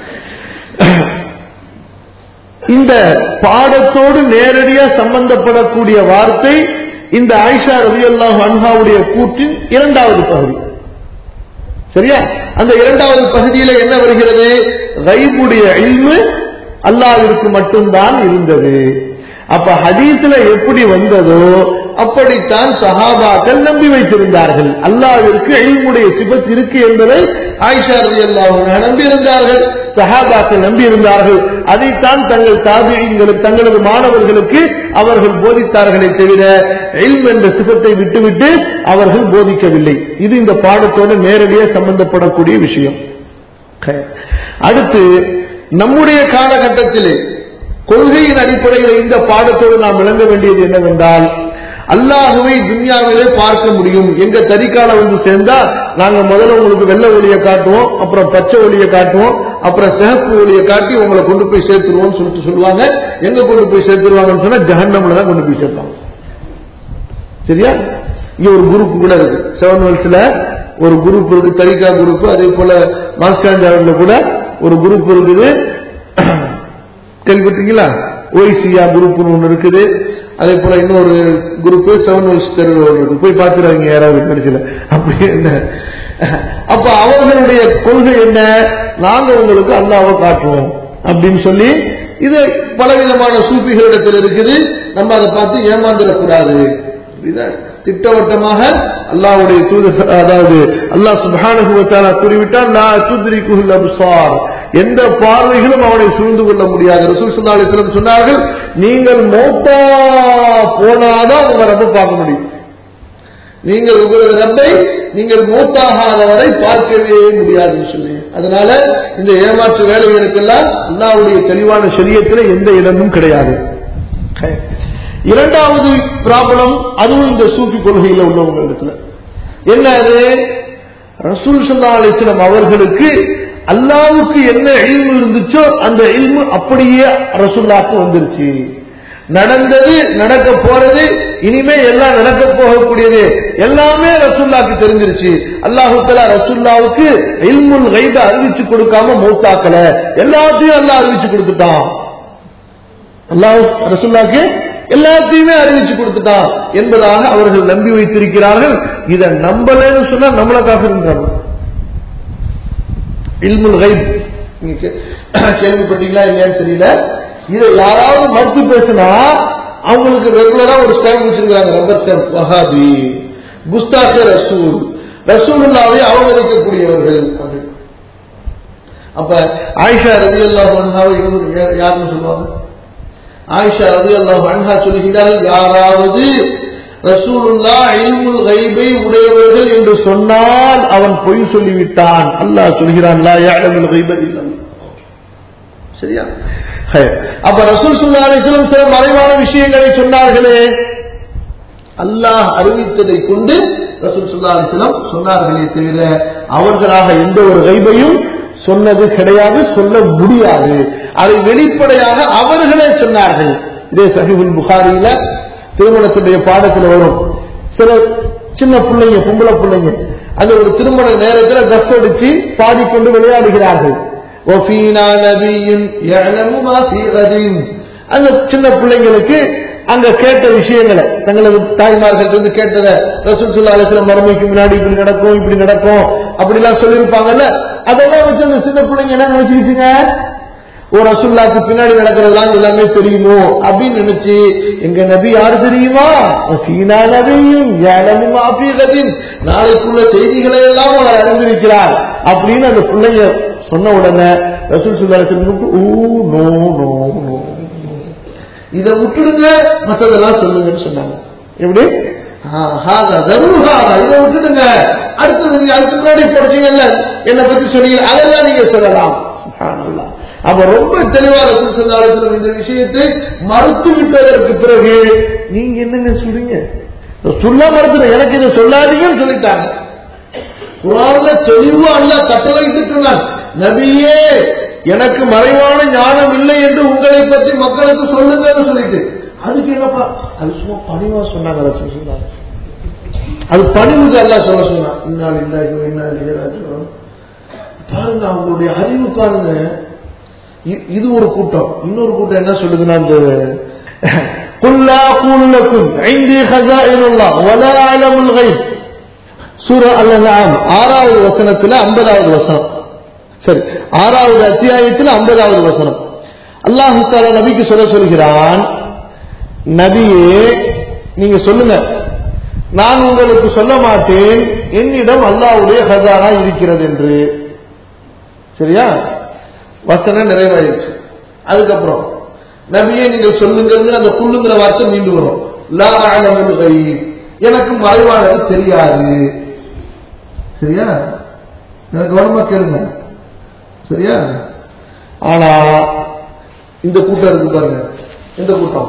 இந்த பாடத்தோடு நேரடியா சம்பந்தப்படக்கூடிய வார்த்தை இந்த ஆயிஷா ரலியல்லாஹு அன்ஹாவுடைய கூற்றின் இரண்டாவது பகுதி சரியா அந்த இரண்டாவது பகுதியில என்ன வருகிறது கைபுடைய இல்மு அல்லாவிற்கு மட்டும்தான் இருந்தது அப்ப ஹதீஸ்ல எப்படி வந்ததோ அப்படித்தான் சஹாபாக்கள் நம்பி வைத்திருந்தார்கள் அல்லாவிற்கு இல்முடைய சிபத் இருக்கு என்பதை ஆயிஷா ரலியல்லாஹு அன்ஹா நம்பி இருந்தார்கள் சஹாபாக்கள் நம்பி இருந்தார்கள் அதைத்தான் தங்கள் தாபியங்களுக்கு தங்களது மாணவர்களுக்கு அவர்கள் போதித்தார்களே தவிர இல்ம் என்ற சிபத்தை விட்டுவிட்டு அவர்கள் போதிக்கவில்லை இது இந்த பாடத்தோடு நேரடியாக சம்பந்தப்படக்கூடிய விஷயம் அடுத்து நம்முடைய காலகட்டத்திலே கொள்கையின் அடிப்படையில் இந்த பாடத்தோடு நாம் விளங்க வேண்டியது என்னவென்றால் அல்லாஹுவை துன்யாவிலே பார்க்க முடியும் எங்க தரிக்கால வந்து சேர்ந்தா நாங்க முதல்ல உங்களுக்கு வெள்ளை ஒளியை காட்டுவோம் அப்புறம் பச்சை ஒளியை காட்டுவோம் அப்புறம் சிகப்பு ஒளியை காட்டி உங்களை கொண்டு போய் சேர்த்துருவோம்னு சொல்லிட்டு சொல்லுவாங்க எங்க கொண்டு போய் சேர்த்துருவாங்கன்னு சொன்னா ஜஹன்னம்ல தான் கொண்டு போய் சேர்ப்பாங்க சரியா இங்க ஒரு குரூப் கூட இருக்கு செவன் வெல்ஸ்ல ஒரு குரூப் இருக்கு தரிகா குரூப் அதே போல மாஸ்காஞ்சாவில கூட ஒரு குரூப் இருக்குது கேள்விப்பட்டீங்களா ஓய்சியா குரூப்னு ஒன்று இருக்குது அதே போல இன்னொரு குரூப் செவன் வெல்ஸ் தெருவில் ஒன்று இருக்கு போய் பார்த்துருவாங்க யாராவது கடைசியில் அப்படி என்ன அப்ப அவர்களுடைய கொள்கை என்ன நாங்க உங்களுக்கு அல்லாவை காட்டுவோம் அப்படின்னு சொல்லி இது பலவிதமான சூப்பிகளிடத்தில் இருக்குது நம்ம அதை பார்த்து ஏமாந்துடக்கூடாது புரியுதா? திட்டவட்டமாக அல்லாஹ்வுடைய தூதர் அதாவது அல்லாஹ் சுப்ஹானஹு வ தஆலா கூறிவிட்டார் லா துத்ரிகுல் அப்சார் எந்த பார்வைகளும் அவனை சூழ்ந்து கொள்ள முடியாது ரசூல் ஸல்லல்லாஹு அலைஹி வஸல்லம் சொன்னார்கள் நீங்கள் மௌத்தா போனாதான் உங்க ரப்ப பார்க்க முடியும் நீங்கள் உங்களது ரப்பை நீங்கள் மூத்தாகாத வரை பார்க்கவே முடியாதுன்னு சொல்லி அதனால இந்த ஏமாற்று வேலைகளுக்கெல்லாம் அல்லாவுடைய தெளிவான சரியத்தில் எந்த இடமும் கிடையாது இரண்டாவது ப்ராப்ளம் அதுவும் இந்த சூஃபி கொள்கையில உள்ளவங்க இடத்துல என்ன அது ரசூல் சல்லா அலிஸ்லாம் அவர்களுக்கு அல்லாவுக்கு என்ன இல்மு இருந்துச்சோ அந்த இல்மு அப்படியே ரசூல்லாக்கு வந்துருச்சு நடந்தது நடக்க போறது இனிமே எல்லாம் நடக்க போகக்கூடியது எல்லாமே ரசூல்லாக்கு தெரிஞ்சிருச்சு அல்லாஹு தலா ரசூல்லாவுக்கு இல்முல் கைப அறிவிச்சு கொடுக்காம மௌத்தாக்கல எல்லாத்தையும் அல்லாஹ் அறிவிச்சு கொடுத்துட்டான் அல்லாஹ் ரசூல்லாக்கு எல்லாத்தையுமே அறிவிச்சு கொடுத்துட்டான் என்பதாக அவர்கள் நம்பி வைத்திருக்கிறார்கள் இதை நம்பலன்னு சொன்னா நம்மள காப்பிருக்கிறாங்க இல்முல் கைப் நீங்க கே- கேள்விப்பட்டீங்களா இல்லையான்னு தெரியல இதை யாராவது மறுத்து பேசினா அவங்களுக்கு ரெகுலரா ஒரு ஸ்டாம்ப் வச்சிருக்காங்க ரப்பர் ஸ்டாம்ப் வஹாபி குஸ்தாக்கே ரசூல் ரசூலுல்லாவை அவமதிக்கக்கூடியவர்கள் அப்படின்னு அப்ப ஆயிஷா ரதி அல்லாஹ் இவங்க யாருன்னு சொல்லுவாங்க ஆயிஷா ரதி அல்லாஹ் அன்ஹா சொல்லுகிறார்கள் யாராவது ரசூலுல்லா இல்முல் கைபை உடையவர்கள் என்று சொன்னால் அவன் பொய் சொல்லிவிட்டான் அல்லாஹ் சொல்கிறான் லா யாழமுல் கைப இல்லல்லாஹ் சரியா ஹே. அப்ப ரசூல் ஸல்லல்லாஹு அலைஹி வஸல்லம் சில மறைவான விஷயங்களை சொன்னார்களே அல்லாஹ் அறிவித்ததை கொண்டு ரசூல் ஸல்லல்லாஹு அலைஹி வஸல்லம் சொன்னார்களே தவிர அவர்களாக எந்த ஒரு கைபையும் சொன்னது கிடையாது சொல்ல முடியாது அதை வெளிப்படையாக அவர்களே சொன்னார்கள் இதே சஹீஹுல் புகாரியில திருமணத்துடைய பாடத்துல வரும் சில சின்ன பிள்ளைங்க பொம்பளை பிள்ளைங்க அந்த ஒரு திருமண நேரத்தில் கஸ் அடிச்சு பாடிக்கொண்டு விளையாடுகிறார்கள் وَفِينَا نَبِيٌّ يَعْلَمُ مَا فِي غَدٍ அந்த சின்ன பிள்ளைங்களுக்கு அங்க கேட்ட விஷயங்களை தங்களது தாய்மார்கள் இருந்து கேட்டதை ரசூல் சுல்லா அலிஸ்லாம் மறுமைக்கு முன்னாடி இப்படி நடக்கும் இப்படி நடக்கும் அப்படிலாம் சொல்லியிருப்பாங்கல்ல அதெல்லாம் வச்சு அந்த சின்ன பிள்ளைங்க என்ன நினைச்சுக்கிட்டுங்க ஒரு ரசுல்லாக்கு பின்னாடி நடக்கிறதெல்லாம் எல்லாமே தெரியுமோ அப்படின்னு நினைச்சு எங்க நபி யாரு தெரியுமா சீனா நபியும் ஏழமும் ஆபியகத்தின் நாளைக்குள்ள செய்திகளை எல்லாம் அவர் அறிந்திருக்கிறார் அப்படின்னு அந்த பிள்ளைங்க சொன்ன உடனே ரசூல் சுல்லாசனுக்கு ஊ நோ நோ நோ இதை விட்டுடுங்க மற்றதெல்லாம் சொல்லுங்கன்னு சொன்னாங்க எப்படி ஆ, ஹாதா, தருஹா, இதை விட்டுடுங்க அடுத்தது நீங்க அதுக்கு முன்னாடி படிச்சீங்கல்ல என்னை பத்தி சொன்னீங்க அதெல்லாம் நீங்க சொல்லலாம் சுப்ஹானல்லாஹ். அப்ப ரொம்ப தெளிவா ரசூல் ஸல்லல்லாஹு அலைஹி வஸல்லம் இந்த விஷயத்தை மறுத்து விட்டதற்கு பிறகு நீங்க என்னங்க சொல்றீங்க சொல்ல மறுத்து எனக்கு இதை சொல்லாதீங்கன்னு சொல்லிட்டாங்க குரான்ல தெளிவா அல்லாஹ் கட்டளையிட்டு சொன்னான் நபியே எனக்கு மறைவான ஞானம் இல்லை என்று உங்களை பற்றி மக்களுக்கு சொல்லுங்கன்னு சொல்லிட்டு அதுக்கு என்னப்பா அது சும்மா பணிவா சொன்னாங்க ரசூல் ஸல்லல்லாஹு அலைஹி வஸல்லம். அது பணிவுக்கு அல்லாஹ் சொல்ல சொன்னான் இன்னால் இல்லாஹி என்ன இல்லையா பாருங்க அவங்களுடைய அறிவு பாருங்க இ- இது ஒரு கூட்டம் இன்னொரு கூட்டம் என்ன சொல்லுதுன்னா இந்த قل لا أقول لكم عندي خزائن الله ولا أعلم الغيب சூரா அல்-அன்ஆம் ஆறாவது வசனத்துல ஐம்பதாவது வசனம் சரி ஆறாவது அத்தியாயத்தில் ஐம்பதாவது வசனம் அல்லாஹு தாலா நபிக்கு சொல்ல சொல்கிறான் நபியே நீங்க சொல்லுங்க நான் உங்களுக்கு சொல்ல மாட்டேன் என்னிடம் அல்லாஹ்வுடைய ஹசானா இருக்கிறது என்று சரியா வசனம் நிறைவாயிருச்சு அதுக்கப்புறம் நபியே நீங்கள் சொல்லுங்கிறது அந்த புல்லுங்கிற வார்த்தை மீண்டும் வரும் லா அலமுல் கயீப் எனக்கு மறைவானது தெரியாது சரியா எனக்கு கவனமா கேளுங்க சரியா ஆனா இந்த கூட்டம் இருக்கு பாருங்க இந்த கூட்டம்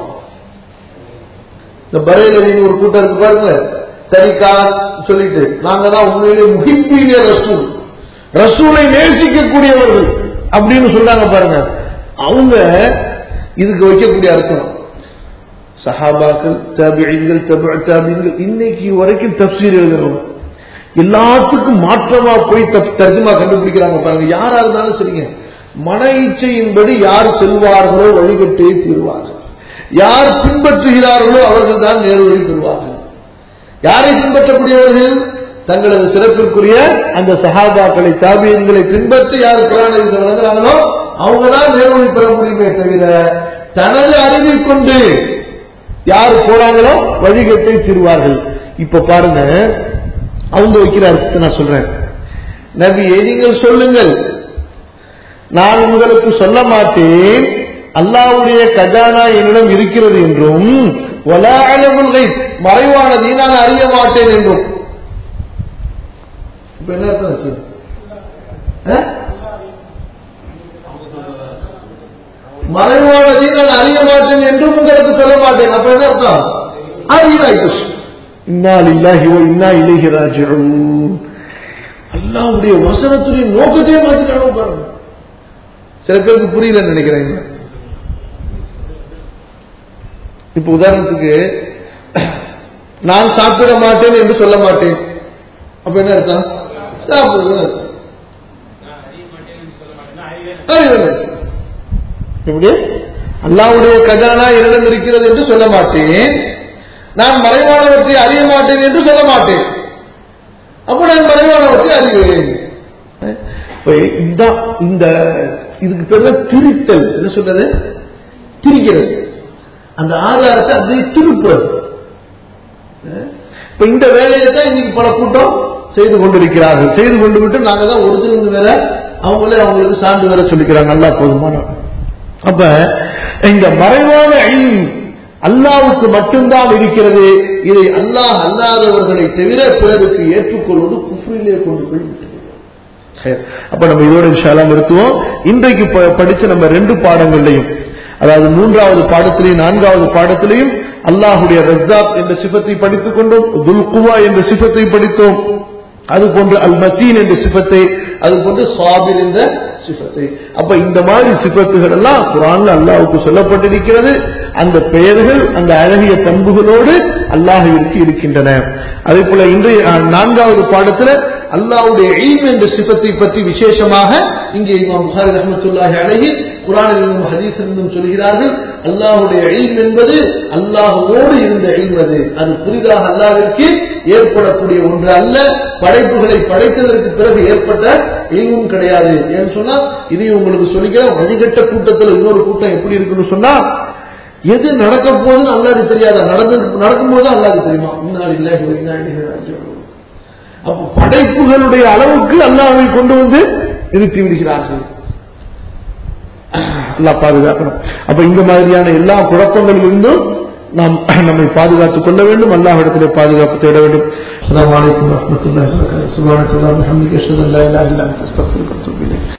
இந்த பரேலரின்னு ஒரு கூட்டம் இருக்கு பாருங்க தரிகா சொல்லிட்டு நாங்க தான் உண்மையிலே முகிப்பீங்க ரசூல் ரசூலை நேசிக்கக்கூடியவர்கள் அப்படின்னு சொல்றாங்க பாருங்க அவங்க இதுக்கு வைக்கக்கூடிய அர்த்தம் சஹாபாக்கள் தாபியங்கள் தபு தாபியங்கள் இன்னைக்கு வரைக்கும் தப்சீர் எழுதுறோம் எல்லாத்துக்கும் மாற்றமா போய் தப்- தர்ஜுமா கண்டுபிடிக்கிறாங்க பாருங்க யாரா இருந்தாலும் சரிங்க மன இச்சையின்படி யார் செல்வார்களோ வழிகட்டே தீர்வார்கள் யார் பின்பற்றுகிறார்களோ அவர்கள் தான் நேர்வழி பெறுவார்கள் யாரை பின்பற்றக்கூடியவர்கள் தங்களது சிறப்பிற்குரிய அந்த சஹாபாக்களை தாபியங்களை பின்பற்றி யார் குரானை வழங்குறாங்களோ அவங்க தான் நேர்வழி பெற முடியுமே தவிர தனது அறிவை கொண்டு யார் போறாங்களோ வழிகட்டை தீர்வார்கள் இப்ப பாருங்க அவங்க வைக்கிற அர்த்தத்தை நான் சொல்றேன் நபியே நீங்கள் சொல்லுங்கள் நான் உங்களுக்கு சொல்ல மாட்டேன் அல்லாஹ்வுடைய கஜானா என்னிடம் இருக்கிறது என்றும் வலா அலமுல் கைப் மறைவானதை நான் அறிய மாட்டேன் என்றும் இப்ப என்ன அர்த்தம் ஆச்சு? ஆ? மறைவானதை நான் அறிய மாட்டேன் என்றும் உங்களுக்கு சொல்ல மாட்டேன் அப்ப என்ன அர்த்தம் அறிவாய்க்கு இன்னா லில்லாஹி வ இன்னா இலைஹி ராஜிஊன் அல்லாஹ்வுடைய வசனத்துடைய நோக்கத்தையே மாத்திட்டாங்க பாருங்க சில பேருக்கு புரியலன்னு நினைக்கிறேன் இப்ப உதாரணத்துக்கு நான் சாப்பிட மாட்டேன் என்று சொல்ல மாட்டேன் அப்ப என்ன அர்த்தம் சாப்பிடுறது அர்த்தம். அறிவது. எப்படி அல்லாவுடைய கஜானா என்னிடம் இருக்கிறது என்று சொல்ல மாட்டேன் நான் மறைவானவற்றை அறிய மாட்டேன் என்று சொல்ல மாட்டேன் அப்ப நான் மறைவானவற்றை அறிவேன் இப்ப இதுதான் இந்த இதுக்கு பேர் தான் திரித்தல் என்ன சொல்றது திரிக்கிறது அந்த ஆதாரத்தை அப்படியே திருப்புறது இப்ப இந்த வேலையை தான் இன்னைக்கு பல கூட்டம் செய்து கொண்டிருக்கிறார்கள் செய்து கொண்டு விட்டு நாங்க தான் ஒரிஜினல் வேற அவங்களே அவங்களுக்கு சான்று வேற சொல்லிக்கிறாங்க நல்லா போதுமான அப்ப இந்த மறைவான அழிவு அல்லாவுக்கு மட்டும்தான் இருக்கிறது இதை அல்லாஹ் அல்லாதவர்களை தவிர பிறருக்கு ஏற்றுக்கொள்வது குஃப்ரிலே கொண்டு போய் விட்டுவிடும். சரி. அப்ப நம்ம இதோட விஷயம் நிறுத்துவோம் இன்றைக்கு ப- படிச்ச நம்ம ரெண்டு பாடங்கள்லையும் அதாவது மூன்றாவது பாடத்திலையும் நான்காவது பாடத்திலையும் அல்லாஹுடைய ரஸ்தாப் என்ற சிபத்தை படித்துக் கொண்டோம் துல்குவா என்ற சிபத்தை படித்தோம் அது போன்று அல் மத்தீன் என்ற சிபத்தை அது போன்று சாபிர் என்ற சிபத்தை அப்ப இந்த மாதிரி சிபத்துகள் எல்லாம் குரான்ல அல்லாஹ்வுக்கு சொல்லப்பட்டிருக்கிறது அந்த பெயர்கள் அந்த அழகிய பண்புகளோடு அல்லாஹுவிற்கு இருக்கின்றன அதே போல இன்றைய அஹ், நான்காவது பாடத்துல அல்லாஹ்வுடைய ஈம் என்ற சிபத்தை பற்றி விசேஷமாக இங்கே இமாம் புகாரி ரஹ்மத்துல்லாஹி அலைஹி குரானிலும் ஹதீஸிலும் சொல்கிறார்கள் அல்லாஹ்வுடைய ஈம் என்பது அல்லாஹ்வோடு இருந்த ஈம் அது அது புதிதாக அல்லாஹ்விற்கு ஏற்படக்கூடிய ஒன்று அல்ல படைப்புகளை படைத்ததற்கு பிறகு ஏற்பட்ட ஈமும் கிடையாது ஏன்னு சொன்னா இதையும் உங்களுக்கு சொல்லிக்கிறேன் வழிகட்ட கூட்டத்தில் இன்னொரு கூட்டம் எப்படி இருக்குன்னு சொன்னா எது நடக்க போகுதுன்னு அல்லாஹ்வுக்கு தெரியாதா நடந்து நடக்கும்போது அல்லாஹ்வுக்கு தெரியுமா இன்னா லில்லாஹி வ இன்னா இலைஹி ராஜிஊன் அப்ப படைப்புகளுடைய அளவுக்கு அல்லாஹ்வை கொண்டு வந்து நிறுத்தி விடுகிறார்கள் அல்லாஹ் பாதுகாக்கணும் அப்ப இந்த மாதிரியான எல்லா குழப்பங்களிலிருந்தும் நாம் நம்மை பாதுகாத்துக் கொள்ள வேண்டும் அல்லாஹ்விடத்திலே பாதுகாப்பு தேட வேண்டும் அஸ்ஸலாமு அலைக்கும் வரஹ்மத்துல்லாஹி வபரகாத்துஹு சுப்ஹானல்லாஹி வபிஹம்திஹி அஷ்ஹது அன் லா இலாஹா இல்லா அன்த அஸ்தக்ஃபிருக்க வ அத்தூபு இலைக்